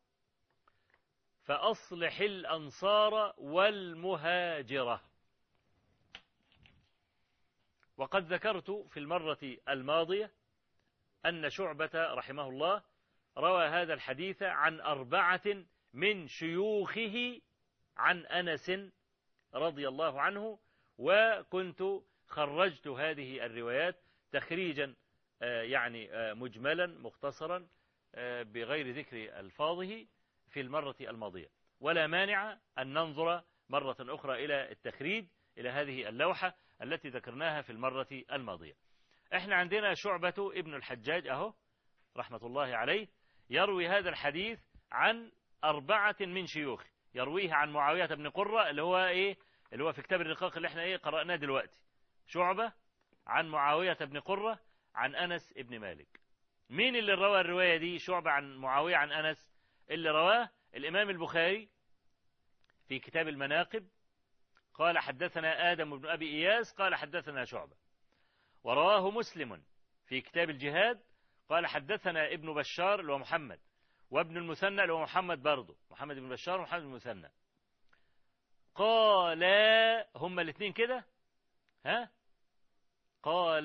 فأصلح الأنصار والمهاجرة وقد ذكرت في المرة الماضية أن شعبة رحمه الله روى هذا الحديث عن أربعة من شيوخه عن أنس رضي الله عنه وكنت خرجت هذه الروايات تخريجا يعني مجملا مختصرا بغير ذكر ألفاظه في المرة الماضية ولا مانع أن ننظر مرة أخرى إلى التخريج إلى هذه اللوحة التي ذكرناها في المرة الماضية احنا عندنا شعبة ابن الحجاج أهو رحمة الله عليه يروي هذا الحديث عن أربعة من شيوخ يرويه عن معاوية بن قرة اللي هو إيه اللي هو في كتاب الرقاق اللي احنا إيه قرأناه دلوقتي شعبة عن معاوية بن قرة عن أنس ابن مالك مين اللي روى الرواية دي شعبة عن معاوية عن أنس اللي رواه الإمام البخاري في كتاب المناقب قال حدثنا آدم بن أبي إياس قال حدثنا شعبة ورواه مسلم في كتاب الجهاد قال حدثنا ابن بشار اللي هو محمد وابن المثنى اللي هو محمد برضه محمد بن بشار ومحمد بن المثنى قال هما الاثنين كده ها قال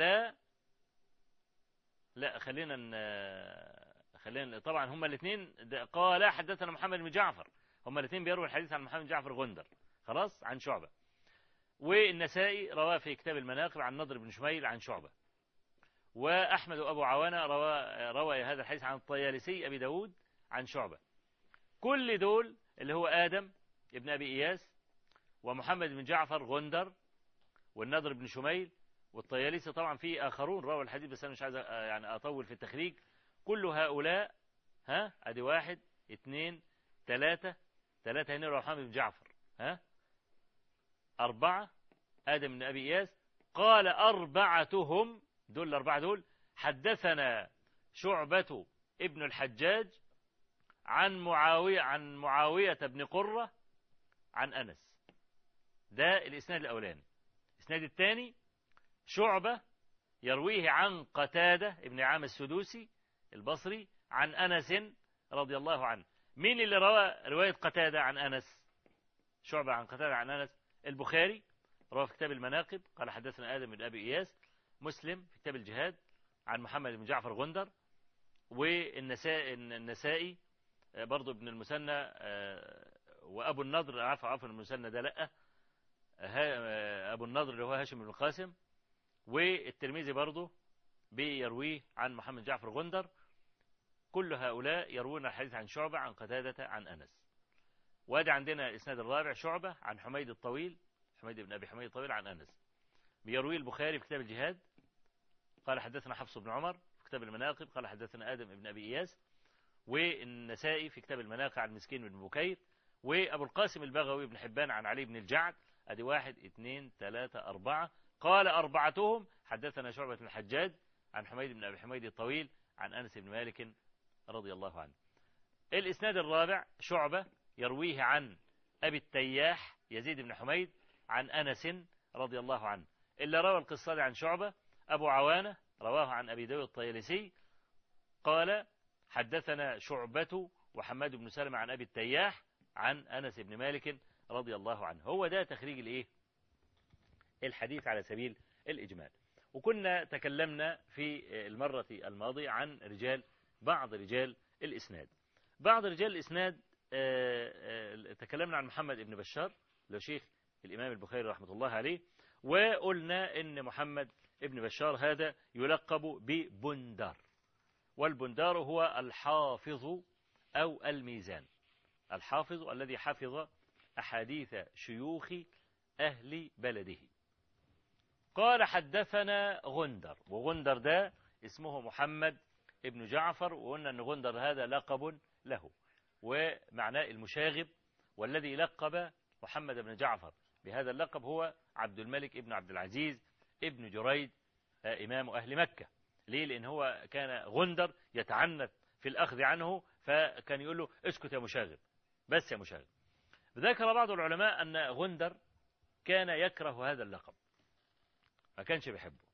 لا خلينا ن... خلينا طبعا هما الاثنين قال حدثنا محمد بن جعفر هما الاثنين بيروي الحديث عن محمد بن جعفر غندر خلاص عن شعبة والنسائي رواه في كتاب المناقب عن نضر بن شميل عن شعبة وأحمد وأبو عوانة روى, روى هذا الحديث عن الطيالسي أبي داود عن شعبة كل دول اللي هو آدم ابن أبي إياس ومحمد بن جعفر غندر والنضر بن شميل والطيالسي طبعا في آخرون روى الحديث بس أنا مش عايز يعني أطول في التخريج كل هؤلاء ها أدي واحد اثنين ثلاثة ثلاثة هنا روى محمد بن جعفر ها أربعة آدم بن أبي إياس قال أربعتهم دول الأربعة دول حدثنا شعبة ابن الحجاج عن معاوية عن معاوية بن قرة عن أنس ده الإسناد الأولاني الإسناد الثاني شعبة يرويه عن قتادة ابن عام السدوسي البصري عن أنس رضي الله عنه مين اللي روى رواية قتادة عن أنس شعبة عن قتادة عن أنس البخاري روى في كتاب المناقب قال حدثنا آدم بن أبي إياس مسلم في كتاب الجهاد عن محمد بن جعفر غندر والنسائي النسائي برضه ابن المثنى وأبو النضر عفوا عفوا المثنى ده لأ أبو النضر اللي هو هاشم بن القاسم والترمذي برضه بيرويه عن محمد جعفر غندر كل هؤلاء يروون الحديث عن شعبة عن قتادة عن أنس وادي عندنا الإسناد الرابع شعبة عن حميد الطويل حميد بن أبي حميد الطويل عن أنس بيرويه البخاري في كتاب الجهاد قال حدثنا حفص بن عمر في كتاب المناقب قال حدثنا آدم بن أبي إياس والنسائي في كتاب المناقب عن مسكين بن بكير وأبو القاسم البغوي بن حبان عن علي بن الجعد أدي واحد اثنين ثلاثة أربعة قال أربعتهم حدثنا شعبة الحجاج عن حميد بن أبي حميد الطويل عن أنس بن مالك رضي الله عنه الإسناد الرابع شعبة يرويه عن أبي التياح يزيد بن حميد عن أنس رضي الله عنه إلا روى القصة عن شعبة أبو عوانة رواه عن أبي داود الطيالسي قال حدثنا شعبة وحماد بن سلمة عن أبي التياح عن أنس بن مالك رضي الله عنه هو ده تخريج الإيه الحديث على سبيل الإجمال وكنا تكلمنا في المرة الماضية عن رجال بعض رجال الإسناد بعض رجال الإسناد تكلمنا عن محمد بن بشار لو شيخ الإمام البخاري رحمة الله عليه وقلنا إن محمد ابن بشار هذا يلقب ببندر والبندار هو الحافظ أو الميزان الحافظ الذي حفظ أحاديث شيوخ أهل بلده قال حدثنا غندر وغندر ده اسمه محمد ابن جعفر وقلنا أن غندر هذا لقب له ومعناه المشاغب والذي لقب محمد بن جعفر بهذا اللقب هو عبد الملك ابن عبد العزيز ابن جريد إمام أهل مكة ليه لأن هو كان غندر يتعنت في الأخذ عنه فكان يقول له اسكت يا مشاغب بس يا مشاغب ذكر بعض العلماء أن غندر كان يكره هذا اللقب ما كانش بيحبه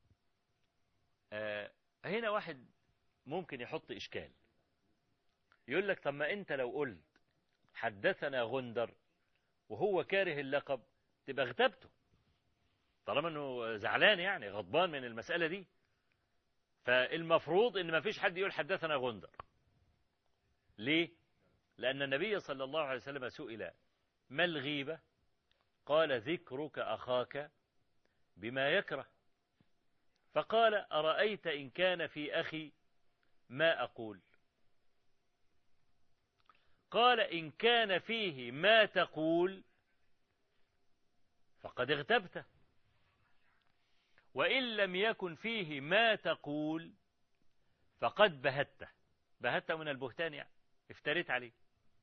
آه هنا واحد ممكن يحط إشكال يقول لك طب ما أنت لو قلت حدثنا غندر وهو كاره اللقب تبقى اغتبته طالما انه زعلان يعني غضبان من المسألة دي فالمفروض ان ما فيش حد يقول حدثنا غندر ليه لأن النبي صلى الله عليه وسلم سئل ما الغيبة قال ذكرك أخاك بما يكره فقال أرأيت إن كان في أخي ما أقول قال إن كان فيه ما تقول فقد اغتبته وإن لم يكن فيه ما تقول فقد بهته بهته من البهتان يعني افتريت عليه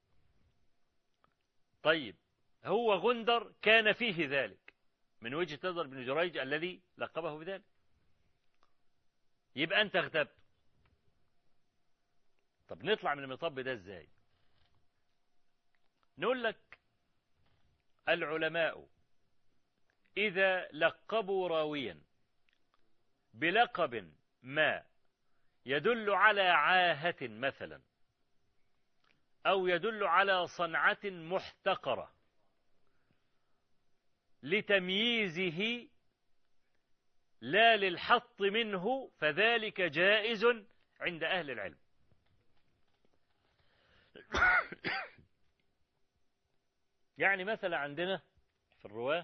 طيب هو غندر كان فيه ذلك من وجهة نظر ابن جريج الذي لقبه بذلك يبقى أنت اغتبت طب نطلع من المطب ده ازاي نقول لك العلماء إذا لقبوا راويا بلقب ما يدل على عاهة مثلا أو يدل على صنعة محتقرة لتمييزه لا للحط منه فذلك جائز عند أهل العلم يعني مثلا عندنا في الرواة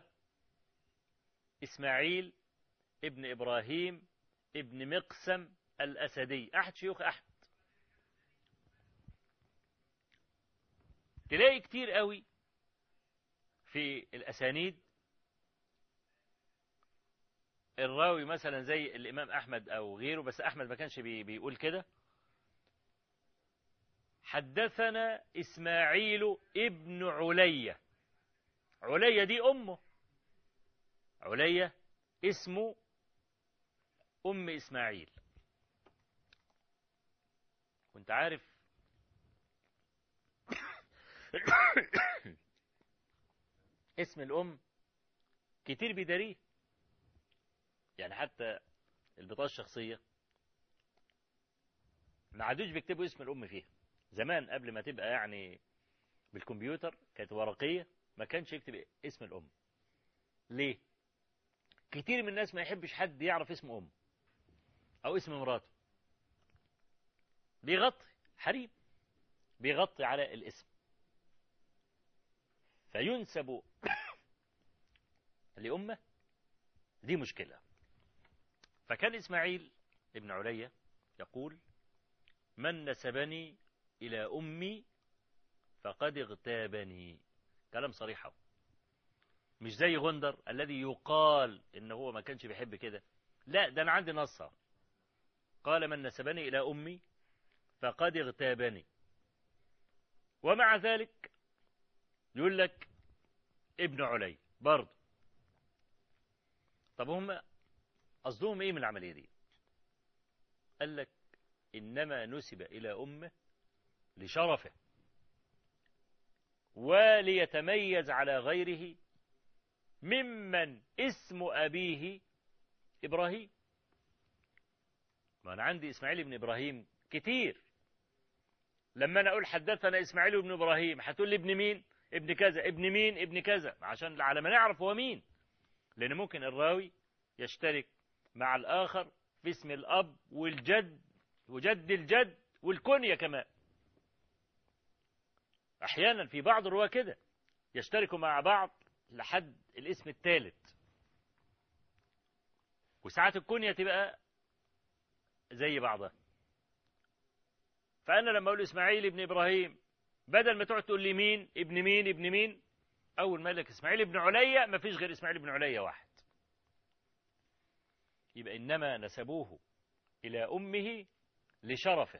إسماعيل ابن إبراهيم ابن مقسم الأسدي أحد شيوخ أحد تلاقي كتير قوي في الأسانيد الراوي مثلا زي الإمام أحمد أو غيره بس أحمد ما كانش بي بيقول كده حدثنا إسماعيل ابن علية علية دي أمه علية اسمه أم إسماعيل كنت عارف اسم الأم كتير بيداريه يعني حتى البطاقة الشخصية ما عادوش بيكتبوا اسم الأم فيها زمان قبل ما تبقى يعني بالكمبيوتر كانت ورقية ما كانش يكتب اسم الأم ليه كتير من الناس ما يحبش حد يعرف اسم أم أو اسم مراته بيغطي حريم بيغطي على الاسم فينسب لأمه دي مشكلة فكان إسماعيل ابن عليا يقول من نسبني إلى أمي فقد اغتابني كلام صريح مش زي غندر الذي يقال إن هو ما كانش بيحب كده لا ده أنا عندي نصها قال من نسبني إلى أمي فقد اغتابني ومع ذلك يقول لك ابن علي برضه طب هم قصدهم ايه من العملية دي قال لك إنما نسب إلى أمه لشرفه وليتميز على غيره ممن اسم أبيه إبراهيم ما أنا عندي إسماعيل بن إبراهيم كتير لما أنا أقول حدثنا إسماعيل بن إبراهيم هتقول لي ابن مين ابن كذا ابن مين ابن كذا عشان على ما نعرف هو مين لأن ممكن الراوي يشترك مع الآخر في اسم الأب والجد وجد الجد والكنية كمان أحيانا في بعض الرواة كده يشتركوا مع بعض لحد الاسم الثالث وساعات الكنية تبقى زي بعضها فأنا لما أقول إسماعيل ابن إبراهيم بدل ما تقعد تقول لي مين ابن مين ابن مين أول ما لك إسماعيل ابن عليا ما فيش غير إسماعيل ابن عليا واحد يبقى إنما نسبوه إلى أمه لشرفه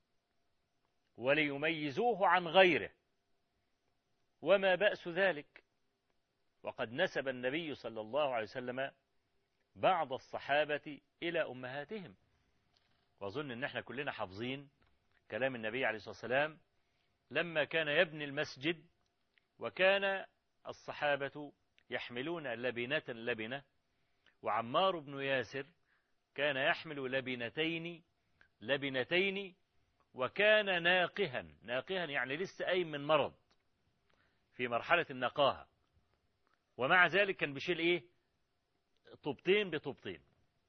وليميزوه عن غيره وما بأس ذلك وقد نسب النبي صلى الله عليه وسلم بعض الصحابة إلى أمهاتهم وأظن أن احنا كلنا حافظين كلام النبي عليه الصلاة والسلام لما كان يبني المسجد وكان الصحابة يحملون لبنة لبنة وعمار بن ياسر كان يحمل لبنتين لبنتين وكان ناقها ناقها يعني لسه أي من مرض في مرحلة النقاهة ومع ذلك كان بيشيل إيه طوبتين بطوبتين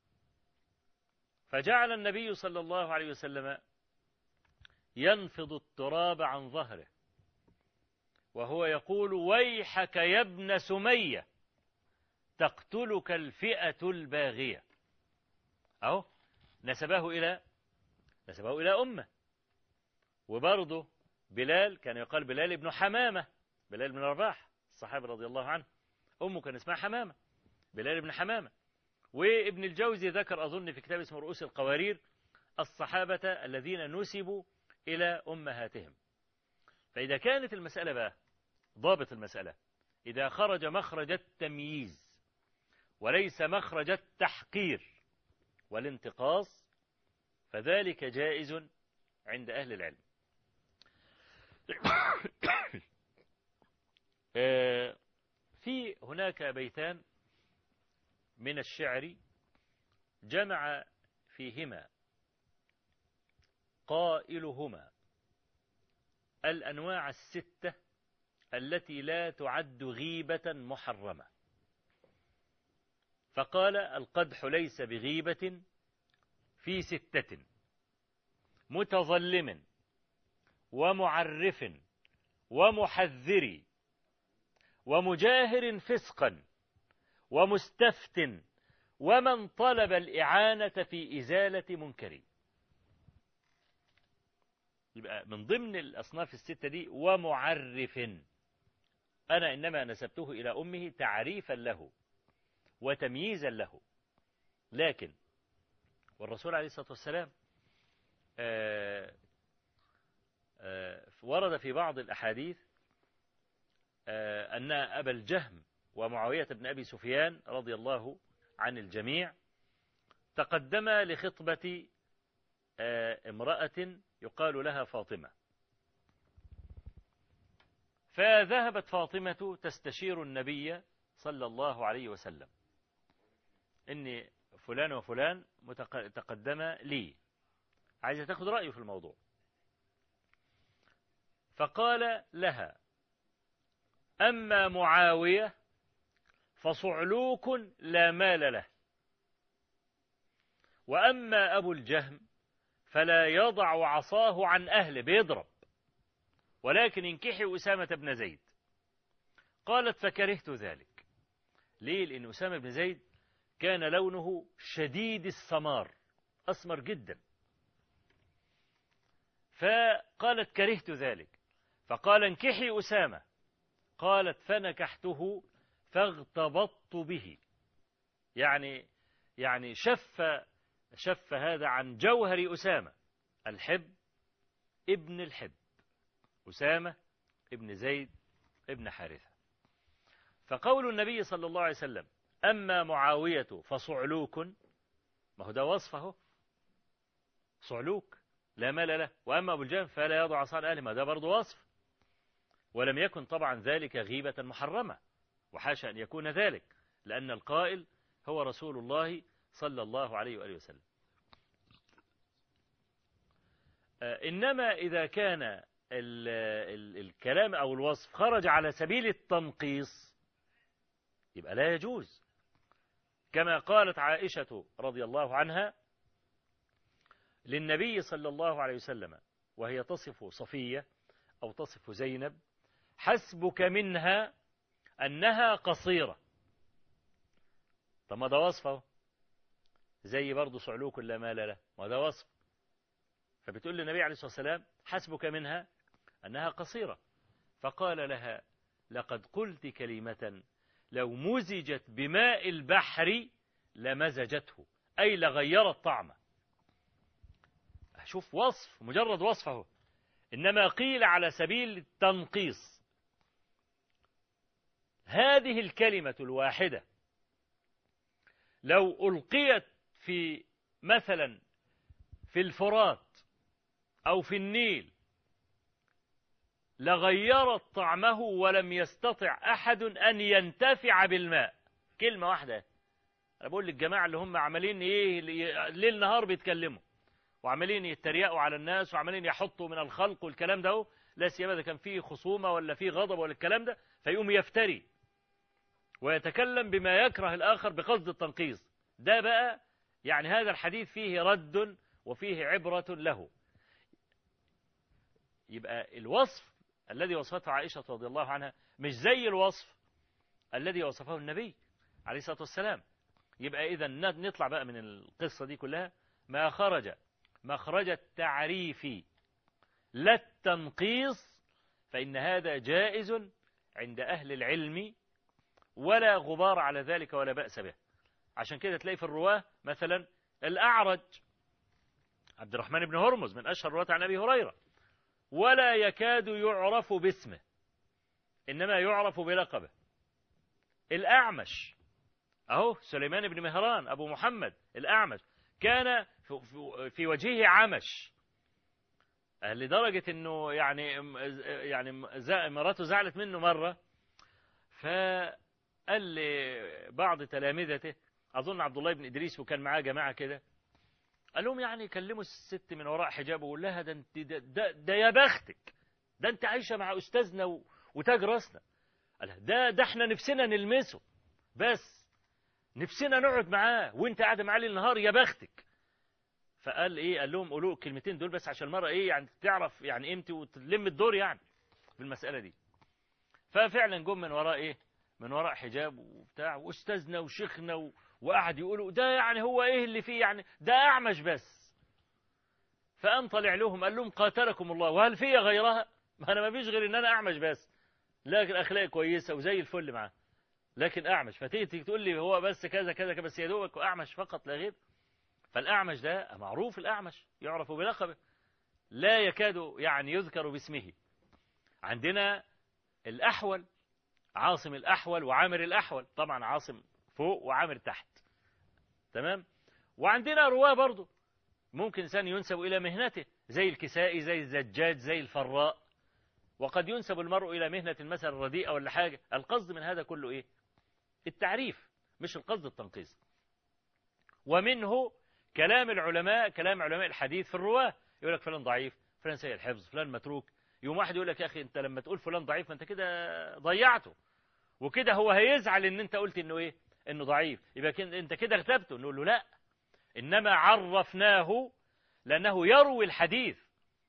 فجعل النبي صلى الله عليه وسلم ينفض التراب عن ظهره وهو يقول ويحك يا ابن سمية تقتلك الفئة الباغية أهو نسبه إلى نسبه إلى أمه وبرضه بلال كان يقال بلال ابن حمامة بلال بن رباح الصحابي رضي الله عنه أمه كان اسمها حمامة بلال بن حمامة وابن الجوزي ذكر أظن في كتاب اسمه رؤوس القوارير الصحابة الذين نسبوا إلى أمهاتهم فإذا كانت المسألة بقى ضابط المسألة إذا خرج مخرج التمييز وليس مخرج التحقير والانتقاص فذلك جائز عند أهل العلم في هناك بيتان من الشعر جمع فيهما قائلهما الأنواع الستة التي لا تعد غيبة محرمة فقال القدح ليس بغيبة في ستة متظلم ومعرف ومحذر ومجاهر فسقا ومستفت ومن طلب الإعانة في إزالة منكر يبقى من ضمن الأصناف الستة دي ومعرف أنا إنما نسبته إلى أمه تعريفا له وتمييزا له لكن والرسول عليه الصلاة والسلام آآ آآ ورد في بعض الأحاديث أن أبا الجهم ومعاوية بن أبي سفيان رضي الله عن الجميع تقدم لخطبة امرأة يقال لها فاطمة فذهبت فاطمة تستشير النبي صلى الله عليه وسلم إن فلان وفلان تقدم لي عايزة تاخد رأيه في الموضوع فقال لها أما معاوية فصعلوك لا مال له وأما أبو الجهم فلا يضع عصاه عن أهله بيضرب ولكن انكحي أسامة بن زيد قالت فكرهت ذلك ليه لأن أسامة بن زيد كان لونه شديد السمار أسمر جدا فقالت كرهت ذلك فقال انكحي أسامة قالت فنكحته فاغتبطت به يعني يعني شف شف هذا عن جوهر أسامة الحب ابن الحب أسامة ابن زيد ابن حارثة فقول النبي صلى الله عليه وسلم أما معاوية فصعلوك ما هو ده وصفه صعلوك لا مال له وأما أبو الجهم فلا يضع عصا أهله ما ده برضه وصف ولم يكن طبعا ذلك غيبة محرمة وحاشا أن يكون ذلك لأن القائل هو رسول الله صلى الله عليه وآله وسلم آه، إنما إذا كان ال ال الكلام أو الوصف خرج على سبيل التنقيص يبقى لا يجوز كما قالت عائشة رضي الله عنها للنبي صلى الله عليه وسلم وهي تصف صفية أو تصف زينب حسبك منها أنها قصيرة طب ما ده وصفه زي برضه صعلوك لا مال له ما ده وصف فبتقول للنبي عليه الصلاة والسلام حسبك منها أنها قصيرة فقال لها لقد قلت كلمة لو مزجت بماء البحر لمزجته أي لغيرت طعمه شوف وصف مجرد وصفه إنما قيل على سبيل التنقيص هذه الكلمة الواحدة لو ألقيت في مثلا في الفرات أو في النيل لغيرت طعمه ولم يستطع أحد أن ينتفع بالماء كلمة واحدة أنا بقول للجماعة اللي هم عمالين إيه ليل نهار بيتكلموا وعمالين يتريقوا على الناس وعمالين يحطوا من الخلق والكلام ده لا سيما إذا كان فيه خصومة ولا فيه غضب ولا الكلام ده فيقوم يفتري ويتكلم بما يكره الآخر بقصد التنقيص ده بقى يعني هذا الحديث فيه رد وفيه عبرة له يبقى الوصف الذي وصفته عائشة رضي الله عنها مش زي الوصف الذي وصفه النبي عليه الصلاة والسلام يبقى إذا نطلع بقى من القصة دي كلها ما خرج مخرج التعريف لا التنقيص فإن هذا جائز عند أهل العلم ولا غبار على ذلك ولا بأس به عشان كده تلاقي في الرواه مثلا الأعرج عبد الرحمن بن هرمز من أشهر رواة عن أبي هريرة ولا يكاد يعرف باسمه إنما يعرف بلقبه الأعمش أهو سليمان بن مهران أبو محمد الأعمش كان في وجهه عمش لدرجة أنه يعني يعني مراته زعلت منه مرة فقال لبعض تلامذته أظن عبد الله بن إدريس وكان معاه جماعة كده قال لهم يعني كلموا الست من وراء حجابه وقول لها ده انت ده, ده, ده يا بختك ده انت عايشه مع استاذنا وتاج راسنا قال ده ده احنا نفسنا نلمسه بس نفسنا نقعد معاه وانت قاعده معاه ليل نهار يا بختك فقال ايه قال لهم قولوا الكلمتين دول بس عشان المره ايه يعني تعرف يعني قيمتي وتلم الدور يعني في المساله دي ففعلا جم من وراء ايه من وراء حجاب وبتاع واستاذنا وشيخنا و... وقعد يقولوا ده يعني هو ايه اللي فيه يعني ده اعمش بس فقام طلع لهم قال لهم قاتلكم الله وهل في غيرها ما انا ما فيش غير ان انا اعمش بس لكن اخلاقي كويسه وزي الفل معاه لكن اعمش فتيجي تقول لي هو بس كذا كذا بس يا دوبك اعمش فقط لا غير فالاعمش ده معروف الاعمش يعرف بلقبه لا يكاد يعني يذكر باسمه عندنا الاحول عاصم الاحول وعامر الاحول طبعا عاصم فوق وعامر تحت تمام وعندنا رواه برضه ممكن إنسان ينسب إلى مهنته زي الكسائي زي الزجاج زي الفراء وقد ينسب المرء إلى مهنة مثلا رديئة ولا حاجة القصد من هذا كله إيه التعريف مش القصد التنقيص ومنه كلام العلماء كلام علماء الحديث في الرواة يقول لك فلان ضعيف فلان سيء الحفظ فلان متروك يوم واحد يقول لك يا أخي أنت لما تقول فلان ضعيف ما أنت كده ضيعته وكده هو هيزعل ان انت قلت انه ايه انه ضعيف يبقى انت كده اغتبته نقول له لا انما عرفناه لانه يروي الحديث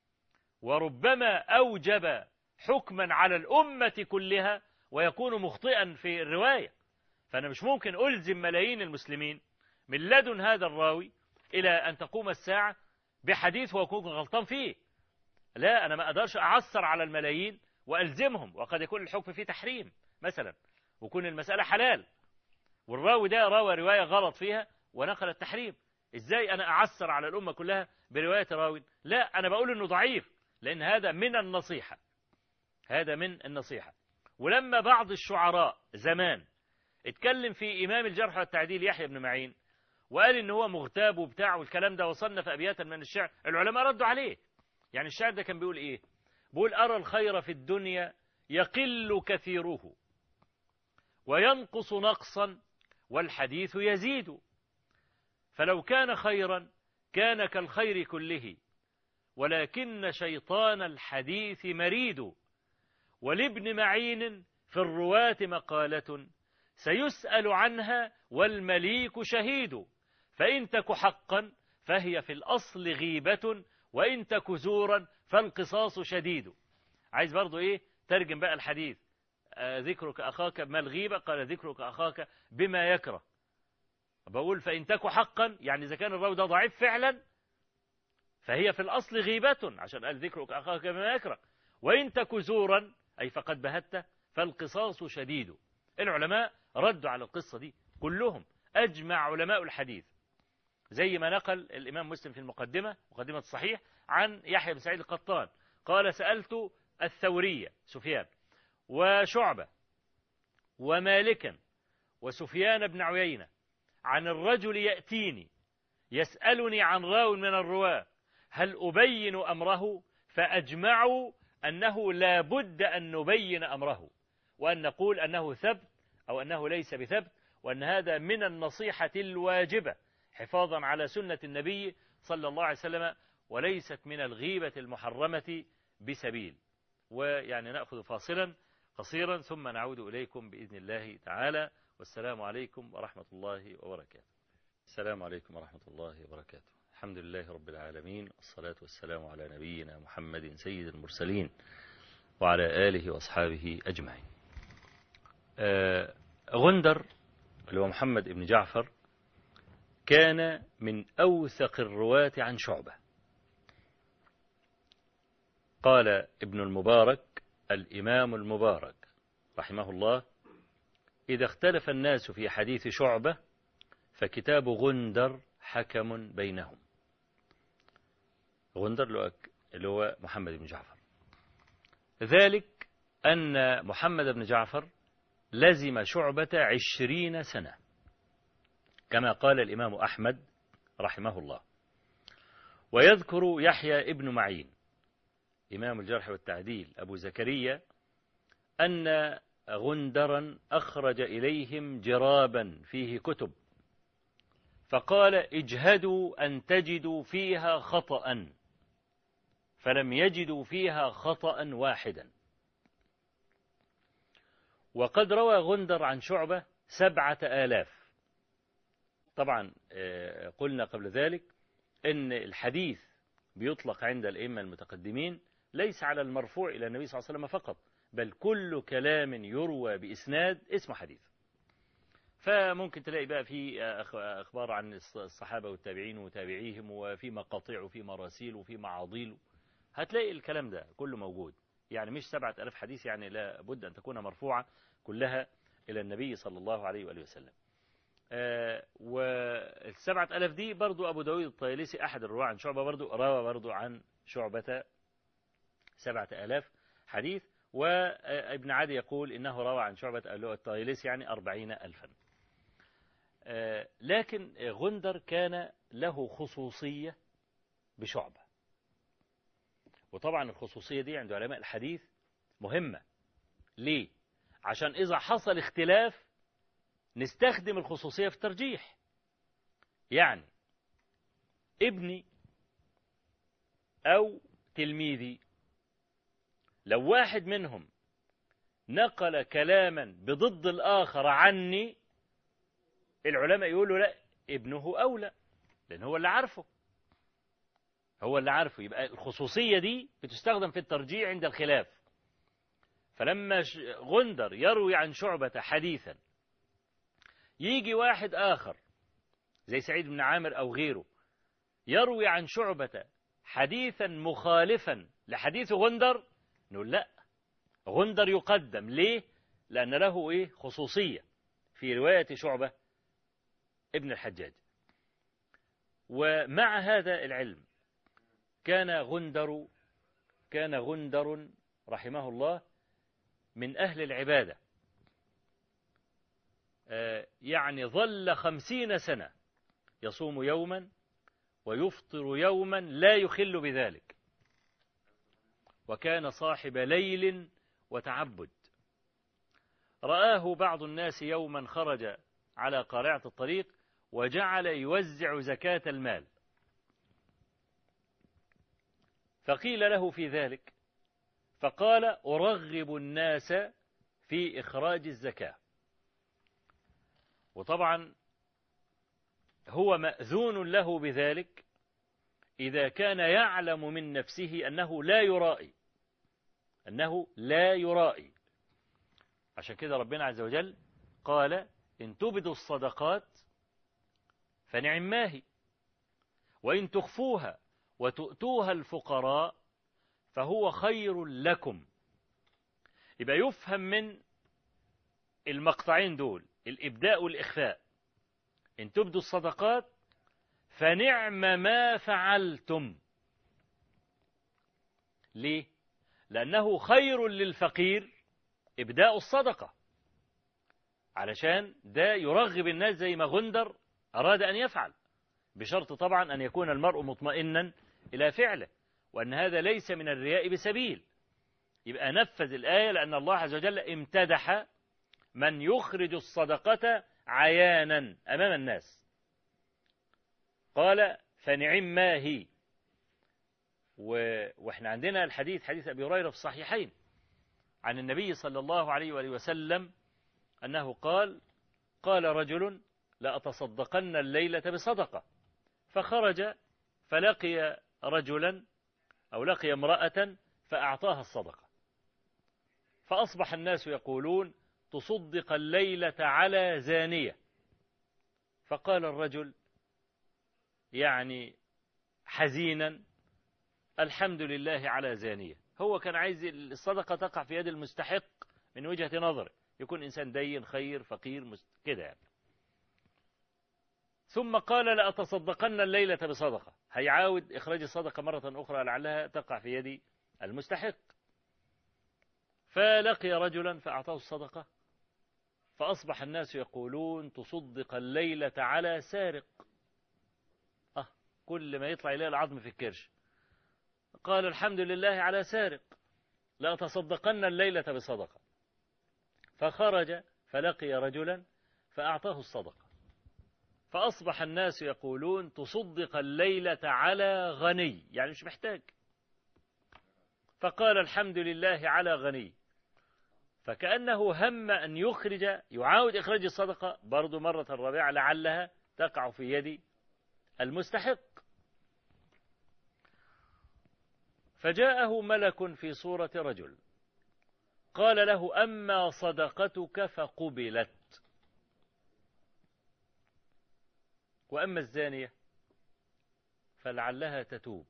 وربما اوجب حكما على الامه كلها ويكون مخطئا في الروايه فانا مش ممكن الزم ملايين المسلمين من لدن هذا الراوي الى ان تقوم الساعه بحديث هو يكون غلطان فيه لا انا ما اقدرش اعثر على الملايين والزمهم وقد يكون الحكم فيه تحريم مثلا وكون المسألة حلال والراوي ده روى رواية غلط فيها ونقل التحريم ازاي انا اعثر على الامة كلها برواية راوي لا انا بقول انه ضعيف لان هذا من النصيحة هذا من النصيحة ولما بعض الشعراء زمان اتكلم في امام الجرح والتعديل يحيى بن معين وقال ان هو مغتاب وبتاع والكلام ده وصنف ابياتا من الشعر العلماء ردوا عليه يعني الشعر ده كان بيقول ايه بيقول ارى الخير في الدنيا يقل كثيره وينقص نقصا والحديث يزيد فلو كان خيرا كان كالخير كله ولكن شيطان الحديث مريد ولابن معين في الرواة مقالة سيسأل عنها والمليك شهيد فإن تك حقا فهي في الأصل غيبة وإن تك زورا فالقصاص شديد عايز برضو إيه ترجم بقى الحديث ذكرك أخاك ما الغيبة قال ذكرك أخاك بما يكره بقول فإن تك حقا يعني إذا كان الراوي ده ضعيف فعلا فهي في الأصل غيبة عشان قال ذكرك أخاك بما يكره وإن تك زورا أي فقد بهت فالقصاص شديد العلماء ردوا على القصة دي كلهم أجمع علماء الحديث زي ما نقل الإمام مسلم في المقدمة مقدمة الصحيح عن يحيى بن سعيد القطان قال سألت الثورية سفيان وشعبة ومالكا وسفيان بن عيينة عن الرجل يأتيني يسألني عن راو من الرواة هل أبين أمره فأجمعوا أنه لا بد أن نبين أمره وأن نقول أنه ثبت أو أنه ليس بثبت وأن هذا من النصيحة الواجبة حفاظا على سنة النبي صلى الله عليه وسلم وليست من الغيبة المحرمة بسبيل ويعني نأخذ فاصلا قصيرا ثم نعود إليكم بإذن الله تعالى والسلام عليكم ورحمة الله وبركاته السلام عليكم ورحمة الله وبركاته الحمد لله رب العالمين والصلاة والسلام على نبينا محمد سيد المرسلين وعلى آله وأصحابه أجمعين آه غندر اللي هو محمد بن جعفر كان من أوثق الرواة عن شعبة قال ابن المبارك الإمام المبارك رحمه الله إذا اختلف الناس في حديث شعبة فكتاب غندر حكم بينهم غندر اللي هو محمد بن جعفر ذلك أن محمد بن جعفر لزم شعبة عشرين سنة كما قال الإمام أحمد رحمه الله ويذكر يحيى ابن معين إمام الجرح والتعديل أبو زكريا أن غندرا أخرج إليهم جرابا فيه كتب فقال اجهدوا أن تجدوا فيها خطأ فلم يجدوا فيها خطأ واحدا وقد روى غندر عن شعبة سبعة آلاف طبعا قلنا قبل ذلك أن الحديث بيطلق عند الأئمة المتقدمين ليس على المرفوع إلى النبي صلى الله عليه وسلم فقط بل كل كلام يروى بإسناد اسمه حديث فممكن تلاقي بقى في أخبار عن الصحابة والتابعين وتابعيهم وفي مقاطع وفي مراسيل وفي معاضيل هتلاقي الكلام ده كله موجود يعني مش سبعة ألف حديث يعني لا بد أن تكون مرفوعة كلها إلى النبي صلى الله عليه وآله وسلم آه والسبعة ألف دي برضو أبو داود الطيالسي أحد الرواة عن شعبة برضو روى برضو عن شعبة سبعة آلاف حديث وابن عدي يقول إنه روى عن شعبة الطيالسي يعني أربعين ألفا آه لكن غندر كان له خصوصية بشعبة وطبعا الخصوصية دي عند علماء الحديث مهمة ليه؟ عشان إذا حصل اختلاف نستخدم الخصوصية في الترجيح يعني ابني أو تلميذي لو واحد منهم نقل كلاما بضد الآخر عني العلماء يقولوا لا ابنه أولى لأن هو اللي عارفه هو اللي عارفه يبقى الخصوصية دي بتستخدم في الترجيع عند الخلاف فلما غندر يروي عن شعبة حديثا يجي واحد آخر زي سعيد بن عامر أو غيره يروي عن شعبة حديثا مخالفا لحديث غندر نقول لا غندر يقدم ليه لأن له إيه خصوصية في رواية شعبة ابن الحجاج ومع هذا العلم كان غندر كان غندر رحمه الله من أهل العبادة يعني ظل خمسين سنة يصوم يوما ويفطر يوما لا يخل بذلك وكان صاحب ليل وتعبد رآه بعض الناس يوما خرج على قارعة الطريق وجعل يوزع زكاة المال فقيل له في ذلك فقال أرغب الناس في إخراج الزكاة وطبعا هو مأذون له بذلك إذا كان يعلم من نفسه أنه لا يرائي أنه لا يرائي عشان كده ربنا عز وجل قال إن تبدوا الصدقات فنعم ماهي وإن تخفوها وتؤتوها الفقراء فهو خير لكم يبقى يفهم من المقطعين دول الإبداء والإخفاء إن تبدوا الصدقات فنعم ما فعلتم ليه لأنه خير للفقير إبداء الصدقة علشان ده يرغب الناس زي ما غندر أراد أن يفعل بشرط طبعا أن يكون المرء مطمئنا إلى فعله وأن هذا ليس من الرياء بسبيل يبقى نفذ الآية لأن الله عز وجل امتدح من يخرج الصدقة عيانا أمام الناس قال فنعم ما هي و... واحنا عندنا الحديث حديث أبي هريرة في الصحيحين عن النبي صلى الله عليه وآله وسلم أنه قال قال رجل لأتصدقن الليلة بصدقة فخرج فلقي رجلا أو لقي امرأة فأعطاها الصدقة فأصبح الناس يقولون تصدق الليلة على زانية فقال الرجل يعني حزينا الحمد لله على زانية هو كان عايز الصدقة تقع في يد المستحق من وجهة نظره يكون إنسان دين خير فقير مست... كده يعني ثم قال لأتصدقن الليلة بصدقة هيعاود إخراج الصدقة مرة أخرى لعلها تقع في يد المستحق فلقي رجلا فأعطاه الصدقة فأصبح الناس يقولون تصدق الليلة على سارق أه كل ما يطلع إليه العظم في الكرش قال الحمد لله على سارق لأتصدقن الليلة بصدقة فخرج فلقي رجلا فأعطاه الصدقة فأصبح الناس يقولون تصدق الليلة على غني يعني مش محتاج فقال الحمد لله على غني فكأنه هم أن يخرج يعاود إخراج الصدقة برضو مرة رابعة لعلها تقع في يد المستحق فجاءه ملك في صورة رجل قال له أما صدقتك فقبلت وأما الزانية فلعلها تتوب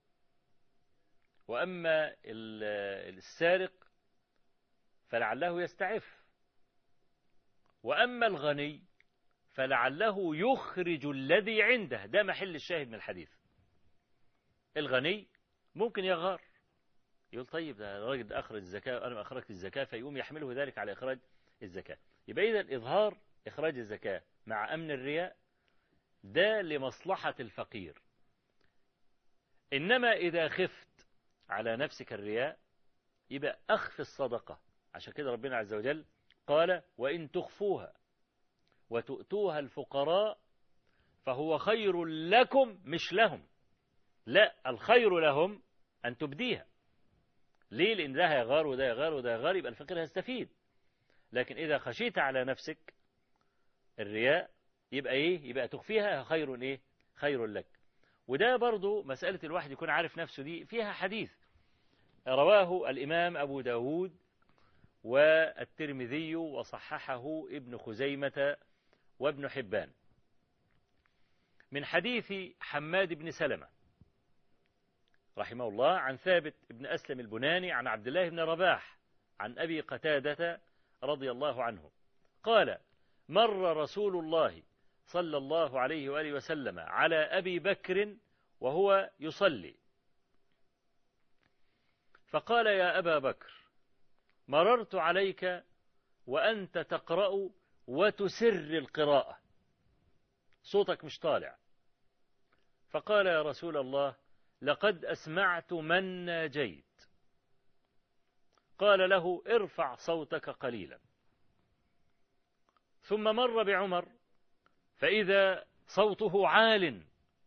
وأما السارق فلعله يستعف وأما الغني فلعله يخرج الذي عنده ده محل الشاهد من الحديث الغني ممكن يغار يقول طيب ده الراجل أخرج الزكاة أنا أخرجت الزكاة فيقوم يحمله ذلك على إخراج الزكاة يبقى إذا إظهار إخراج الزكاة مع أمن الرياء ده لمصلحة الفقير إنما إذا خفت على نفسك الرياء يبقى أخف الصدقة عشان كده ربنا عز وجل قال وإن تخفوها وتؤتوها الفقراء فهو خير لكم مش لهم لا الخير لهم أن تبديها ليه لأن ده هيغار وده يغار وده يغار يبقى الفقير هيستفيد لكن إذا خشيت على نفسك الرياء يبقى إيه يبقى تخفيها خير إيه خير لك وده برضو مسألة الواحد يكون عارف نفسه دي فيها حديث رواه الإمام أبو داود والترمذي وصححه ابن خزيمة وابن حبان من حديث حماد بن سلمة رحمه الله عن ثابت بن أسلم البناني عن عبد الله بن رباح عن أبي قتادة رضي الله عنه قال مر رسول الله صلى الله عليه وآله وسلم على أبي بكر وهو يصلي فقال يا أبا بكر مررت عليك وأنت تقرأ وتسر القراءة صوتك مش طالع فقال يا رسول الله لقد أسمعت من ناجيت قال له ارفع صوتك قليلا ثم مر بعمر فإذا صوته عال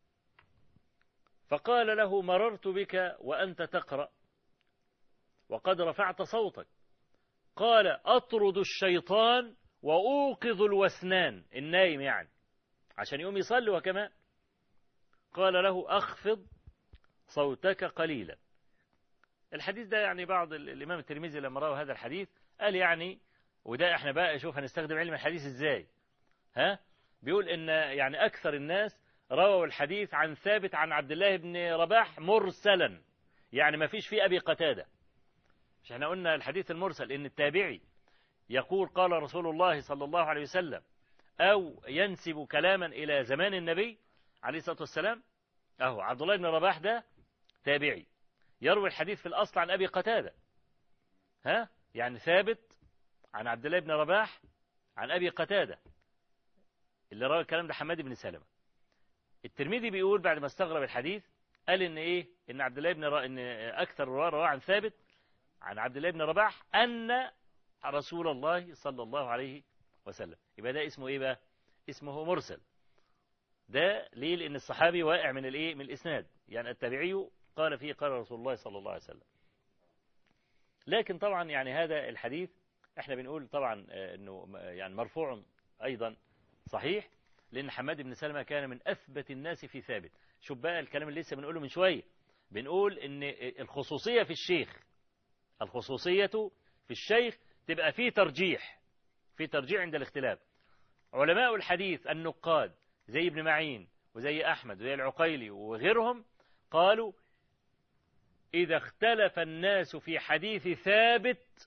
فقال له مررت بك وأنت تقرأ وقد رفعت صوتك قال أطرد الشيطان وأوقظ الوسنان النايم يعني عشان يقوم يصلي وكمان قال له أخفض صوتك قليلا الحديث ده يعني بعض الإمام الترمذي لما روى هذا الحديث قال يعني وده احنا بقى شوف هنستخدم علم الحديث ازاي ها بيقول ان يعني اكثر الناس رووا الحديث عن ثابت عن عبد الله بن رباح مرسلا يعني ما فيش فيه ابي قتاده مش احنا قلنا الحديث المرسل ان التابعي يقول قال رسول الله صلى الله عليه وسلم او ينسب كلاما الى زمان النبي عليه الصلاه والسلام اهو عبد الله بن رباح ده تابعي يروي الحديث في الاصل عن ابي قتاده ها يعني ثابت عن عبد الله بن رباح عن ابي قتاده اللي روى الكلام ده حماد بن سلمة الترمذي بيقول بعد ما استغرب الحديث قال ان ايه ان عبد الله بن ر... ان اكثر الرواه رواه عن ثابت عن عبد الله بن رباح ان رسول الله صلى الله عليه وسلم يبقى ده اسمه ايه بقى اسمه مرسل ده ليه لان الصحابي واقع من الايه من الاسناد يعني التابعي قال فيه قال رسول الله صلى الله عليه وسلم لكن طبعا يعني هذا الحديث احنا بنقول طبعا انه يعني مرفوع ايضا صحيح لأن حماد بن سلمة كان من أثبت الناس في ثابت شوف بقى الكلام اللي لسه بنقوله من شوية بنقول إن الخصوصية في الشيخ الخصوصية في الشيخ تبقى في ترجيح في ترجيح عند الاختلاف علماء الحديث النقاد زي ابن معين وزي أحمد وزي العقيلي وغيرهم قالوا إذا اختلف الناس في حديث ثابت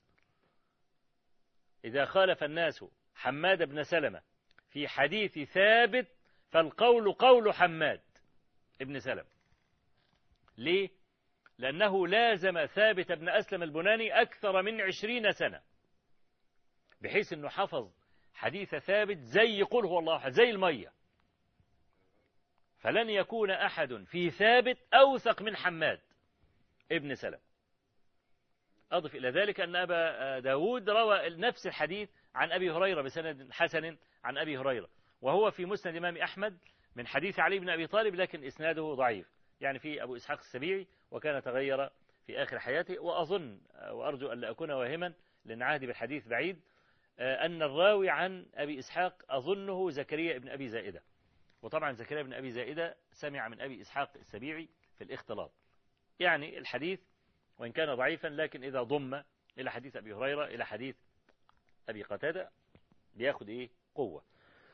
إذا خالف الناس حماد بن سلمة في حديث ثابت فالقول قول حماد ابن سلم ليه؟ لأنه لازم ثابت بن أسلم البناني أكثر من عشرين سنة بحيث أنه حفظ حديث ثابت زي قل هو الله أحد زي المية فلن يكون أحد في ثابت أوثق من حماد ابن سلم أضف إلى ذلك أن أبا داود روى نفس الحديث عن أبي هريرة بسند حسن عن أبي هريرة وهو في مسند إمام أحمد من حديث علي بن أبي طالب لكن إسناده ضعيف يعني في أبو إسحاق السبيعي وكان تغير في آخر حياته وأظن وأرجو أن لا أكون واهما لأن عهدي بالحديث بعيد أن الراوي عن أبي إسحاق أظنه زكريا بن أبي زائدة وطبعا زكريا بن أبي زائدة سمع من أبي إسحاق السبيعي في الاختلاط يعني الحديث وإن كان ضعيفا لكن إذا ضم إلى حديث أبي هريرة إلى حديث أبي قتادة بياخد إيه قوة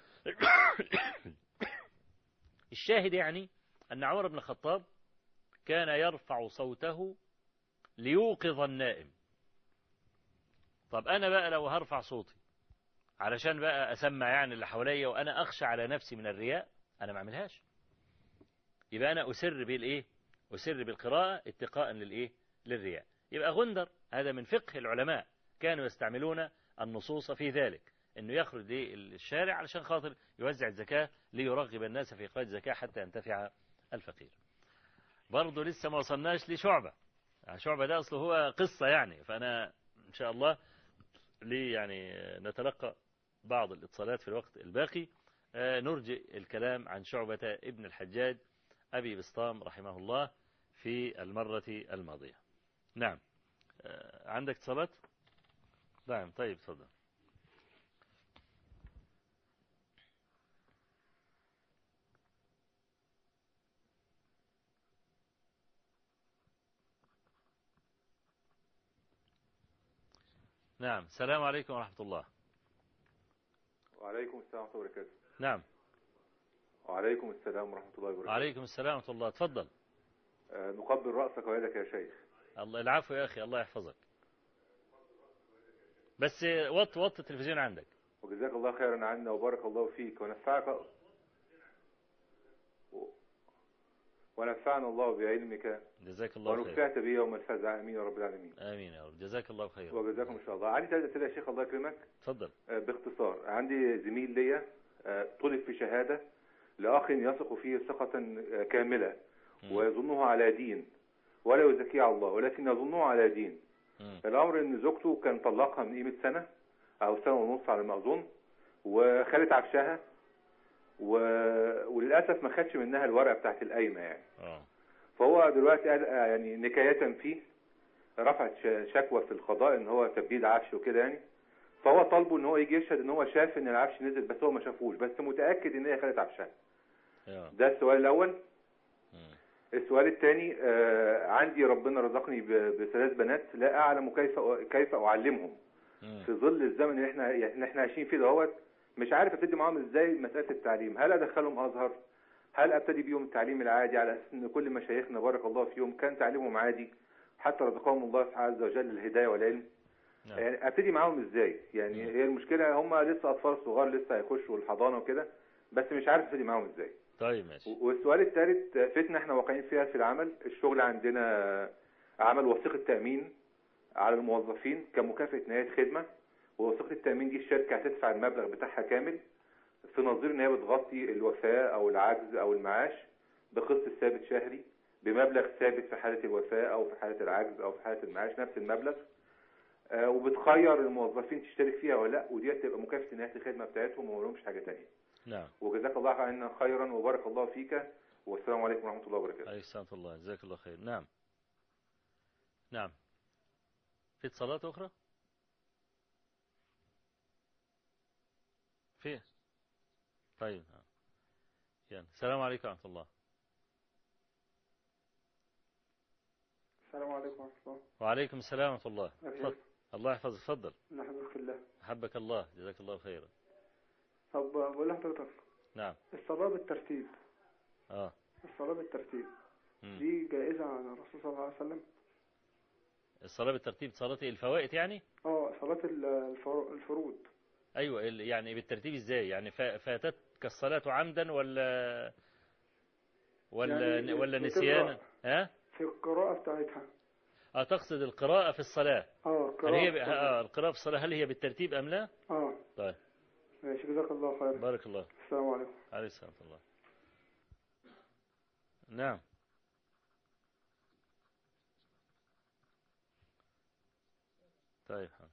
الشاهد يعني أن عمر بن الخطاب كان يرفع صوته ليوقظ النائم طب أنا بقى لو هرفع صوتي علشان بقى أسمع يعني اللي حواليا وأنا أخشى على نفسي من الرياء أنا ما أعملهاش يبقى أنا أسر بالإيه أسر بالقراءة اتقاء للإيه للرياء يبقى غندر هذا من فقه العلماء كانوا يستعملون النصوص في ذلك انه يخرج للشارع علشان خاطر يوزع الزكاة ليرغب الناس في إخراج الزكاة حتى ينتفع الفقير برضه لسه ما وصلناش لشعبة شعبة ده أصله هو قصة يعني فأنا إن شاء الله لي يعني نتلقى بعض الاتصالات في الوقت الباقي نرجئ الكلام عن شعبة ابن الحجاج أبي بسطام رحمه الله في المرة الماضية نعم عندك اتصالات نعم طيب تفضل نعم السلام عليكم ورحمة الله وعليكم السلام ورحمة الله وبركاته نعم وعليكم السلام ورحمة الله وبركاته وعليكم السلام ورحمة الله تفضل آه، نقبل رأسك ويدك يا شيخ الله العفو يا أخي الله يحفظك بس وط وط التلفزيون عندك وجزاك الله خيرا عنا وبارك الله فيك ونفعك و- ونفعنا الله بعلمك جزاك الله خير ونفعت به يوم الفزع امين يا رب العالمين آمين يا رب جزاك الله خير وجزاكم ان شاء الله عندي ثلاث اسئله يا شيخ الله يكرمك تفضل آه، باختصار عندي زميل ليا آه، طلب في شهاده لاخ يثق فيه ثقه آه، كامله مم. ويظنه على دين ولا يزكيه على الله ولكن يظنه على دين مم. الامر ان زوجته كان طلقها من قيمه سنه او سنه ونص على ما اظن وخدت عفشها و... وللاسف ما خدش منها الورقه بتاعت القايمه يعني اه فهو دلوقتي قال آه، يعني نكايه فيه رفعت ش- شكوى في القضاء ان هو تبديد عفش وكده يعني فهو طالبه ان هو يجي يشهد ان هو شاف ان العفش نزل بس هو ما شافوش بس متاكد ان هي خدت عفشها آه. ده السؤال الاول مم. السؤال الثاني آه عندي ربنا رزقني ب- بثلاث بنات لا اعلم كيف كيف اعلمهم مم. في ظل الزمن اللي احنا اللي احنا عايشين فيه دهوت مش عارف ابتدي معاهم ازاي مساله التعليم هل ادخلهم ازهر هل ابتدي بيهم التعليم العادي على اساس ان كل مشايخنا بارك الله فيهم كان تعليمهم عادي حتى رزقهم الله سبحانه عز وجل الهدايه والعلم نعم. يعني ابتدي معاهم ازاي يعني مم. هي المشكله هم لسه اطفال صغار لسه هيخشوا الحضانه وكده بس مش عارف ابتدي معاهم ازاي طيب ماشي والسؤال الثالث فتنة احنا واقعين فيها في العمل الشغل عندنا عمل وثيقة تأمين على الموظفين كمكافأة نهاية خدمة ووثيقة التأمين دي الشركة هتدفع المبلغ بتاعها كامل في نظير ان هي بتغطي الوفاة او العجز او المعاش بقسط ثابت شهري بمبلغ ثابت في حالة الوفاة او في حالة العجز او في حالة المعاش نفس المبلغ آه، وبتخير الموظفين تشترك فيها ولا لا ودي هتبقى مكافأة نهاية الخدمة بتاعتهم وما لهمش حاجة تانية نعم وجزاك الله عنا خيرا وبارك الله فيك والسلام عليكم ورحمة الله وبركاته عليك السلام ورحمة الله جزاك الله خير نعم نعم في اتصالات أخرى في طيب نعم. يعني السلام عليكم ورحمة الله السلام عليكم ورحمة الله وعليكم السلام ورحمة الله أخي تفضل الله يحفظك تفضل نحبك في الله أحبك الله جزاك الله خيرا طب بقول لحضرتك نعم الصلاة بالترتيب اه الصلاة بالترتيب مم. دي جائزة عن الرسول صلى الله عليه وسلم الصلاة بالترتيب صلاة الفوائد يعني اه صلاة ال- الفرو- الفروض أيوة ال- يعني بالترتيب إزاي يعني فا- فاتتك الصلاة عمدا ولا ولا يعني ولا بتقرأ. نسيانا ها في القراءة بتاعتها اه تقصد القراءة في الصلاة اه هل قراءة هي ب... الصلاة. آه القراءة في الصلاة هل هي بالترتيب أم لا اه طيب ماشي جزاك الله خير بارك الله السلام عليكم عليه السلام ورحمة الله نعم طيب حاضر.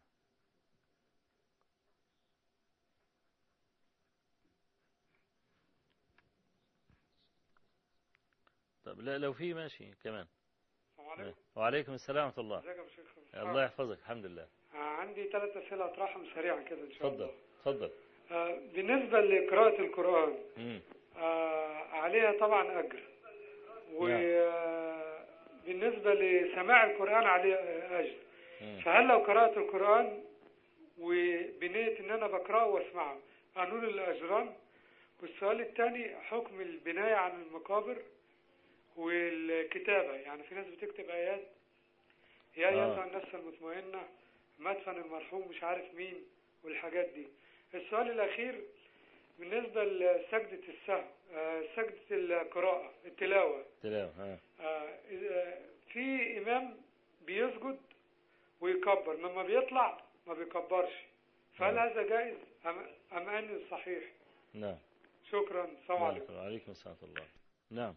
طب لا لو في ماشي كمان السلام عليكم وعليكم السلام ورحمة الله ازيك يا أبو شيخ الله يحفظك الحمد لله آه، عندي ثلاث اسئله اطرحهم سريعا كده ان شاء تفضل الله تفضل آه، بالنسبه لقراءه القران مم. آه، عليها طبعا اجر وبالنسبه لسماع القران عليه اجر مم. فهل لو قرات القران وبنيه ان انا بقراه واسمعه انول الاجران والسؤال الثاني حكم البنايه عن المقابر والكتابه يعني في ناس بتكتب ايات يا آه. ايتها النفس المطمئنه مدفن المرحوم مش عارف مين والحاجات دي السؤال الاخير بالنسبه لسجده السهو آه، سجده القراءه التلاوه تلاوة ها آه، آه، في إمام بيسجد ويكبر لما بيطلع ما بيكبرش فهل نعم. هذا جائز أم أم أنه صحيح نعم شكرا السلام عليكم وعليكم السلام ورحمة الله نعم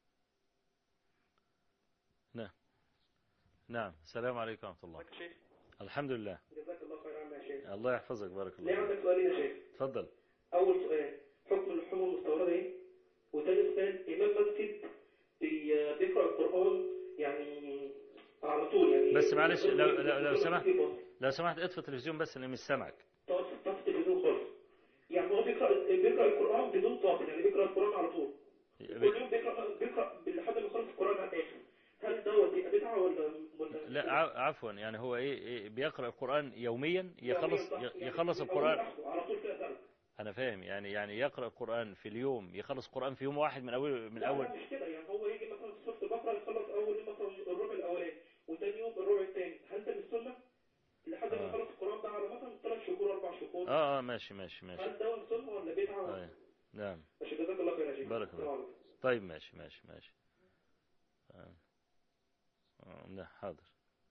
نعم نعم السلام عليكم ورحمة الله الحمد لله جزاك الله خير عنا يا شيخ الله يحفظك بارك ليه الله عندك سؤالين يا شيخ تفضل أول سؤال حكم اللحوم المستوردة إيه؟ وتاني سؤال إمام مسجد بي- بيقرأ القرآن يعني على طول يعني بس معلش، لو- لو- لو سمحت. في بص. لو سمحت اطفي التلفزيون بس اللي مش سامعك طاقة طاقة التلفزيون خالص يعني هو بيقرأ بيقرأ القرآن بدون طاقة يعني بيقرأ القرآن على طول كل يوم بيقرأ بيقرأ لحد ما يخلص القرآن على الآخر هل دوت يبقى بدعة ولا ولا لا ع- عفوا يعني هو ايه, إيه بيقرأ القرآن يوميا يخلص يعني صح، يخلص يعني القرآن أول على طول كده سنة انا فاهم يعني يعني يقرأ القرآن في اليوم يخلص القرآن في يوم واحد من اول من لا، اول لا، مش كده يعني هو يجي مثلا في سورة البقرة يخلص أول يوم مثلا الربع الأولاني وتاني يوم الربع الثاني هل ده من السنة؟ لحد ما آه. يخلص القرآن ده على مثلا ثلاث شهور أربع شهور اه اه ماشي ماشي ماشي هل ده من سنة ولا بدعة ولا آه. نعم ماشي جزاك الله خير يا شيخ بارك السلام الله. عليكم. طيب ماشي ماشي ماشي آه. آه. لا حاضر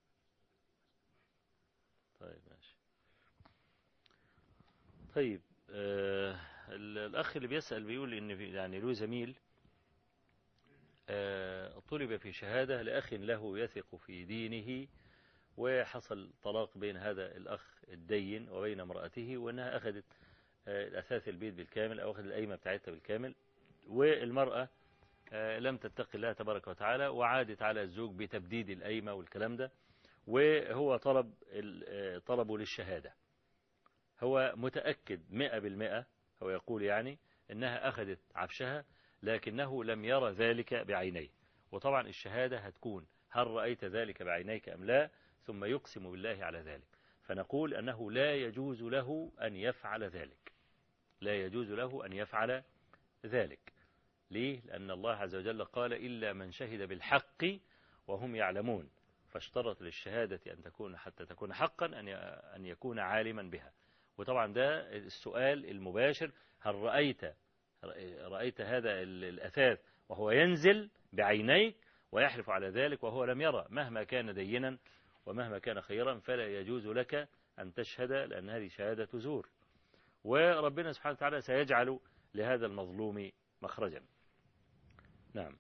طيب ماشي طيب آه ال- الأخ اللي بيسأل بيقول إن في يعني له زميل آه طلب في شهادة لأخ له يثق في دينه وحصل طلاق بين هذا الأخ الدين وبين امرأته وأنها أخذت آه أثاث البيت بالكامل أو أخذت الأيمة بتاعتها بالكامل والمرأة آه، لم تتقي الله تبارك وتعالى وعادت على الزوج بتبديد الأيمة والكلام ده وهو طلب ال- آه، طلبه للشهادة هو متأكد مئة بالمئة هو يقول يعني أنها أخذت عفشها لكنه لم يرى ذلك بعينيه وطبعا الشهادة هتكون هل رأيت ذلك بعينيك أم لا ثم يقسم بالله على ذلك فنقول أنه لا يجوز له أن يفعل ذلك لا يجوز له أن يفعل ذلك ليه؟ لأن الله عز وجل قال إلا من شهد بالحق وهم يعلمون فاشترط للشهادة أن تكون حتى تكون حقا أن أن يكون عالما بها وطبعا ده السؤال المباشر هل رأيت رأيت هذا ال- الأثاث وهو ينزل بعينيك ويحلف على ذلك وهو لم يرى مهما كان دينا ومهما كان خيرا فلا يجوز لك أن تشهد لأن هذه شهادة زور وربنا سبحانه وتعالى سيجعل لهذا المظلوم مخرجا نعم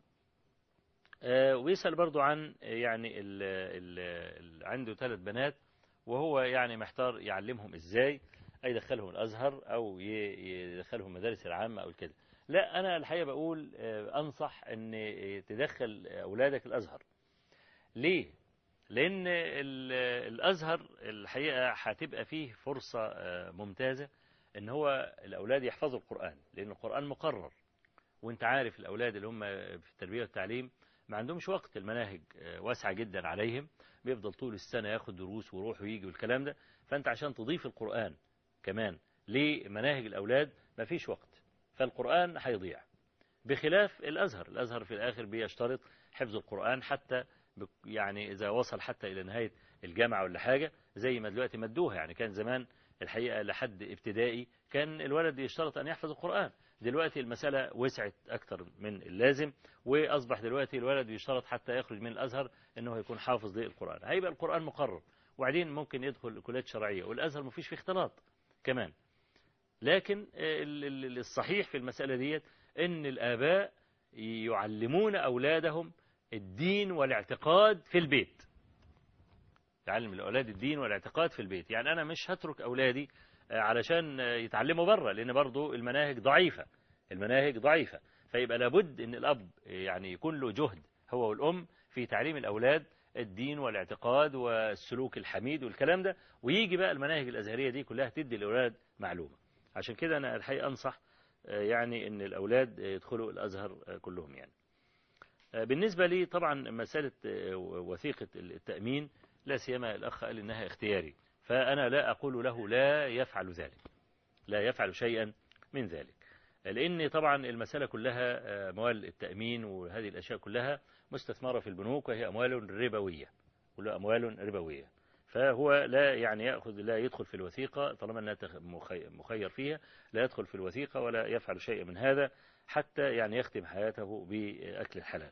آه، ويسأل برضو عن آه، يعني ال ال ال عنده ثلاث بنات وهو يعني محتار يعلمهم ازاي اي يدخلهم الازهر او ي- يدخلهم مدارس العامة او كده لا انا الحقيقة بقول آه، انصح ان تدخل اولادك الازهر ليه لان ال- الازهر الحقيقة هتبقى فيه فرصة آه، ممتازة ان هو الاولاد يحفظوا القرآن لان القرآن مقرر وانت عارف الاولاد اللي هم في التربيه والتعليم ما عندهمش وقت المناهج آه، واسعه جدا عليهم بيفضل طول السنه ياخد دروس ويروح ويجي والكلام ده فانت عشان تضيف القران كمان لمناهج الاولاد ما فيش وقت فالقران هيضيع بخلاف الازهر الازهر في الاخر بيشترط حفظ القران حتى بك- يعني اذا وصل حتى الى نهايه الجامعه ولا حاجه زي ما دلوقتي مدوها يعني كان زمان الحقيقه لحد ابتدائي كان الولد يشترط ان يحفظ القران دلوقتي المسألة وسعت أكثر من اللازم وأصبح دلوقتي الولد يشترط حتى يخرج من الأزهر أنه يكون حافظ للقرآن هيبقى القرآن مقرر وبعدين ممكن يدخل كليات شرعية والأزهر مفيش فيه اختلاط كمان لكن ال- ال- الصحيح في المسألة ديت أن الآباء يعلمون أولادهم الدين والاعتقاد في البيت تعلم الأولاد الدين والاعتقاد في البيت يعني أنا مش هترك أولادي آه، علشان آه، يتعلموا بره لأن برضو المناهج ضعيفة المناهج ضعيفة فيبقى لابد أن الأب آه، يعني يكون له جهد هو والأم في تعليم الأولاد الدين والاعتقاد والسلوك الحميد والكلام ده ويجي بقى المناهج الأزهرية دي كلها تدي الأولاد معلومة عشان كده أنا الحقيقة أنصح آه، يعني أن الأولاد آه، يدخلوا الأزهر آه، كلهم يعني آه، بالنسبة لي طبعا مسألة آه، وثيقة التأمين لا سيما الأخ قال إنها اختياري فأنا لا أقول له لا يفعل ذلك لا يفعل شيئا من ذلك لأن طبعا المسألة كلها آه، أموال التأمين وهذه الأشياء كلها مستثمرة في البنوك وهي أموال ربوية كلها أموال ربوية فهو لا يعني يأخذ لا يدخل في الوثيقة طالما أنها تخ- مخي- مخير فيها لا يدخل في الوثيقة ولا يفعل شيئا من هذا حتى يعني يختم حياته بأكل الحلال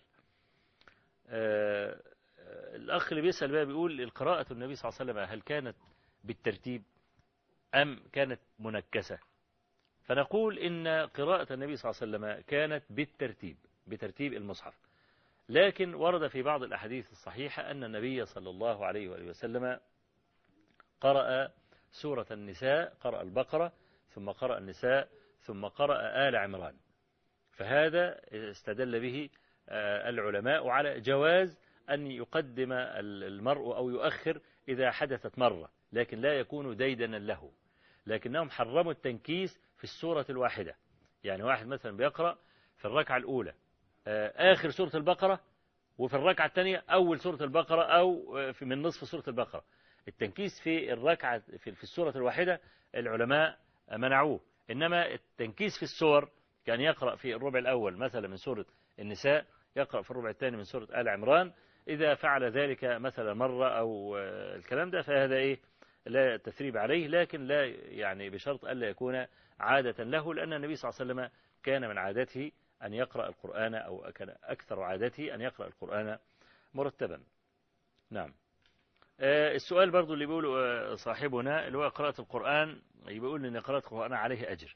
آه، آه، الأخ اللي بيسأل بقى بيقول القراءة النبي صلى الله عليه وسلم هل كانت بالترتيب أم كانت منكسة فنقول إن قراءة النبي صلى الله عليه وسلم كانت بالترتيب بترتيب المصحف لكن ورد في بعض الأحاديث الصحيحة أن النبي صلى الله عليه وآله وسلم قرأ سورة النساء قرأ البقرة ثم قرأ النساء ثم قرأ آل عمران فهذا استدل به العلماء على جواز أن يقدم المرء أو يؤخر إذا حدثت مرة لكن لا يكون ديدنا له لكنهم حرموا التنكيس في السورة الواحدة يعني واحد مثلا بيقرأ في الركعة الأولى آخر سورة البقرة وفي الركعة الثانية أول سورة البقرة أو في من نصف سورة البقرة التنكيس في الركعة في السورة الواحدة العلماء منعوه إنما التنكيس في السور كان يقرأ في الربع الأول مثلا من سورة النساء يقرأ في الربع الثاني من سورة آل عمران إذا فعل ذلك مثلا مرة أو الكلام ده فهذا إيه لا تثريب عليه لكن لا يعني بشرط ألا يكون عادة له لأن النبي صلى الله عليه وسلم كان من عادته أن يقرأ القرآن أو كان أكثر عادته أن يقرأ القرآن مرتبا نعم السؤال برضو اللي بيقوله صاحبنا اللي هو قراءة القرآن بيقول إن قراءة القرآن عليه أجر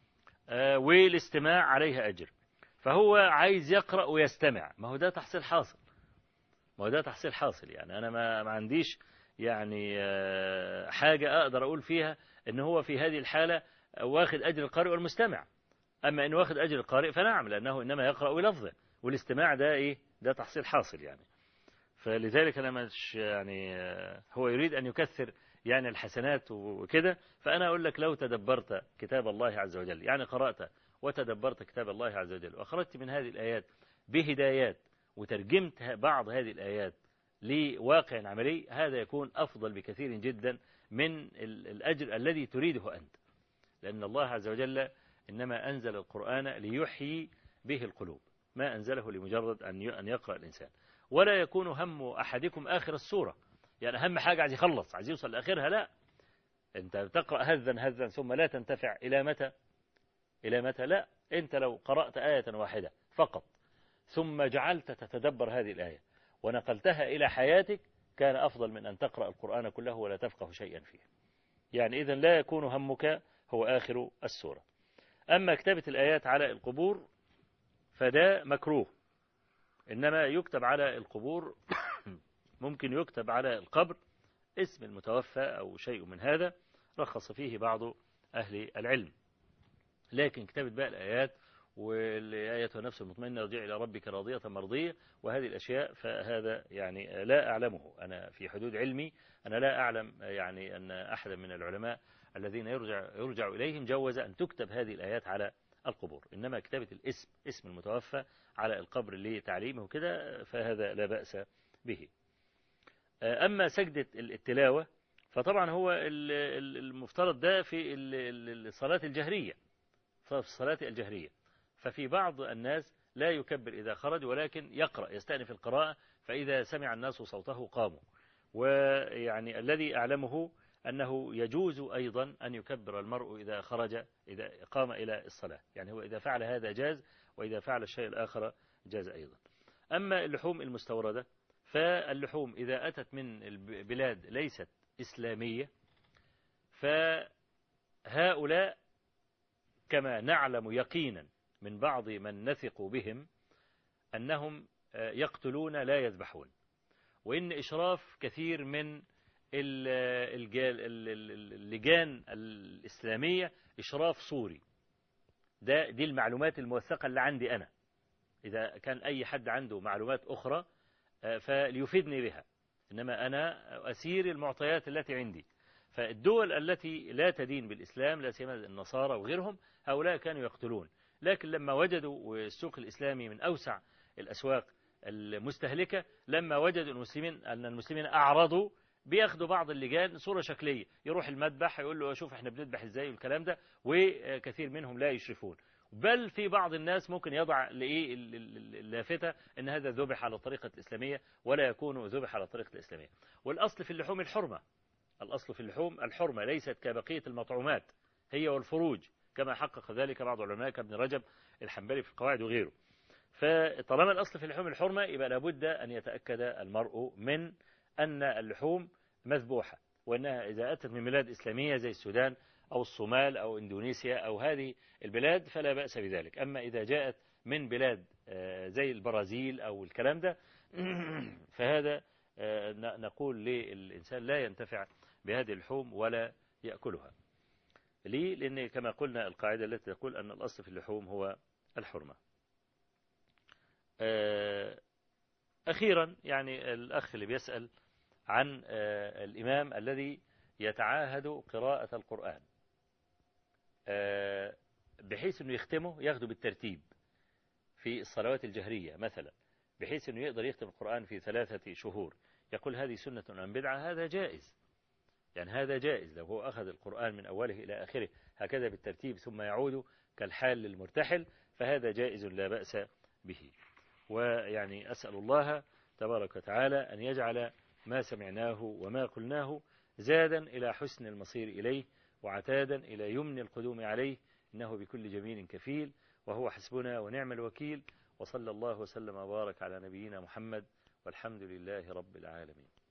والاستماع عليه أجر فهو عايز يقرأ ويستمع ما هو ده تحصيل حاصل ما هو ده تحصيل حاصل يعني أنا ما, ما عنديش يعني حاجة أقدر أقول فيها إن هو في هذه الحالة واخد أجر القارئ والمستمع أما إنه واخد أجر القارئ فنعم لأنه إنما يقرأ ولفظه والاستماع ده إيه ده تحصيل حاصل يعني فلذلك أنا مش يعني هو يريد أن يكثر يعني الحسنات وكده فأنا أقول لك لو تدبرت كتاب الله عز وجل يعني قرأت وتدبرت كتاب الله عز وجل وأخرجت من هذه الآيات بهدايات وترجمت بعض هذه الآيات لواقع عملي هذا يكون أفضل بكثير جدا من الأجر الذي تريده أنت لأن الله عز وجل إنما أنزل القرآن ليحيي به القلوب ما أنزله لمجرد أن يقرأ الإنسان ولا يكون هم أحدكم آخر السورة يعني أهم حاجة عايز يخلص عايز يوصل لآخرها لا أنت تقرأ هذا هذا ثم لا تنتفع إلى متى إلى متى لا أنت لو قرأت آية واحدة فقط ثم جعلت تتدبر هذه الآية ونقلتها إلى حياتك كان أفضل من أن تقرأ القرآن كله ولا تفقه شيئا فيه يعني إذن لا يكون همك هو آخر السورة أما كتابة الآيات على القبور فده مكروه إنما يكتب على القبور ممكن يكتب على القبر اسم المتوفى أو شيء من هذا رخص فيه بعض أهل العلم لكن كتابة بقى الآيات والآية نفس المطمئنة رجع إلى ربك راضية مرضية وهذه الأشياء فهذا يعني لا أعلمه أنا في حدود علمي أنا لا أعلم يعني أن أحدا من العلماء الذين يرجع, يرجع إليهم جوز أن تكتب هذه الآيات على القبور إنما كتابة الاسم اسم المتوفى على القبر لتعليمه كده فهذا لا بأس به أما سجدة التلاوة فطبعا هو المفترض ده في الصلاة الجهرية في الصلاة الجهرية ففي بعض الناس لا يكبر إذا خرج ولكن يقرأ يستأنف القراءة فإذا سمع الناس صوته قاموا ويعني الذي أعلمه أنه يجوز أيضا أن يكبر المرء إذا خرج إذا قام إلى الصلاة يعني هو إذا فعل هذا جاز وإذا فعل الشيء الآخر جاز أيضا أما اللحوم المستوردة فاللحوم إذا أتت من البلاد ليست إسلامية فهؤلاء كما نعلم يقينا من بعض من نثق بهم أنهم يقتلون لا يذبحون وإن إشراف كثير من اللجان الإسلامية إشراف صوري ده دي المعلومات الموثقة اللي عندي أنا إذا كان أي حد عنده معلومات أخرى فليفيدني بها إنما أنا أسير المعطيات التي عندي فالدول التي لا تدين بالإسلام لا سيما النصارى وغيرهم هؤلاء كانوا يقتلون لكن لما وجدوا السوق الإسلامي من أوسع الأسواق المستهلكة لما وجدوا المسلمين أن المسلمين أعرضوا بياخدوا بعض اللجان صورة شكلية يروح المذبح يقول له شوف احنا بنذبح ازاي والكلام ده وكثير منهم لا يشرفون بل في بعض الناس ممكن يضع لإيه اللافتة ان هذا ذبح على الطريقة الإسلامية ولا يكون ذبح على الطريقة الإسلامية والأصل في اللحوم الحرمة الأصل في اللحوم الحرمة ليست كبقية المطعومات هي والفروج كما حقق ذلك بعض العلماء كابن رجب الحنبلي في القواعد وغيره فطالما الأصل في اللحوم الحرمة يبقى لابد أن يتأكد المرء من أن اللحوم مذبوحة وأنها إذا أتت من بلاد إسلامية زي السودان أو الصومال أو إندونيسيا أو هذه البلاد فلا بأس بذلك أما إذا جاءت من بلاد زي البرازيل أو الكلام ده فهذا نقول للإنسان لا ينتفع بهذه اللحوم ولا يأكلها ليه؟ لأن كما قلنا القاعدة التي تقول أن الأصل في اللحوم هو الحرمة آه، أخيرا يعني الأخ اللي بيسأل عن آه، الإمام الذي يتعاهد قراءة القرآن آه، بحيث أنه يختمه ياخده بالترتيب في الصلوات الجهرية مثلا بحيث أنه يقدر يختم القرآن في ثلاثة شهور يقول هذه سنة أم بدعة هذا جائز يعني هذا جائز لو هو أخذ القرآن من أوله إلى آخره هكذا بالترتيب ثم يعود كالحال للمرتحل فهذا جائز لا بأس به ويعني أسأل الله تبارك وتعالى أن يجعل ما سمعناه وما قلناه زادا إلى حسن المصير إليه وعتادا إلى يمن القدوم عليه إنه بكل جميل كفيل وهو حسبنا ونعم الوكيل وصلى الله وسلم وبارك على نبينا محمد والحمد لله رب العالمين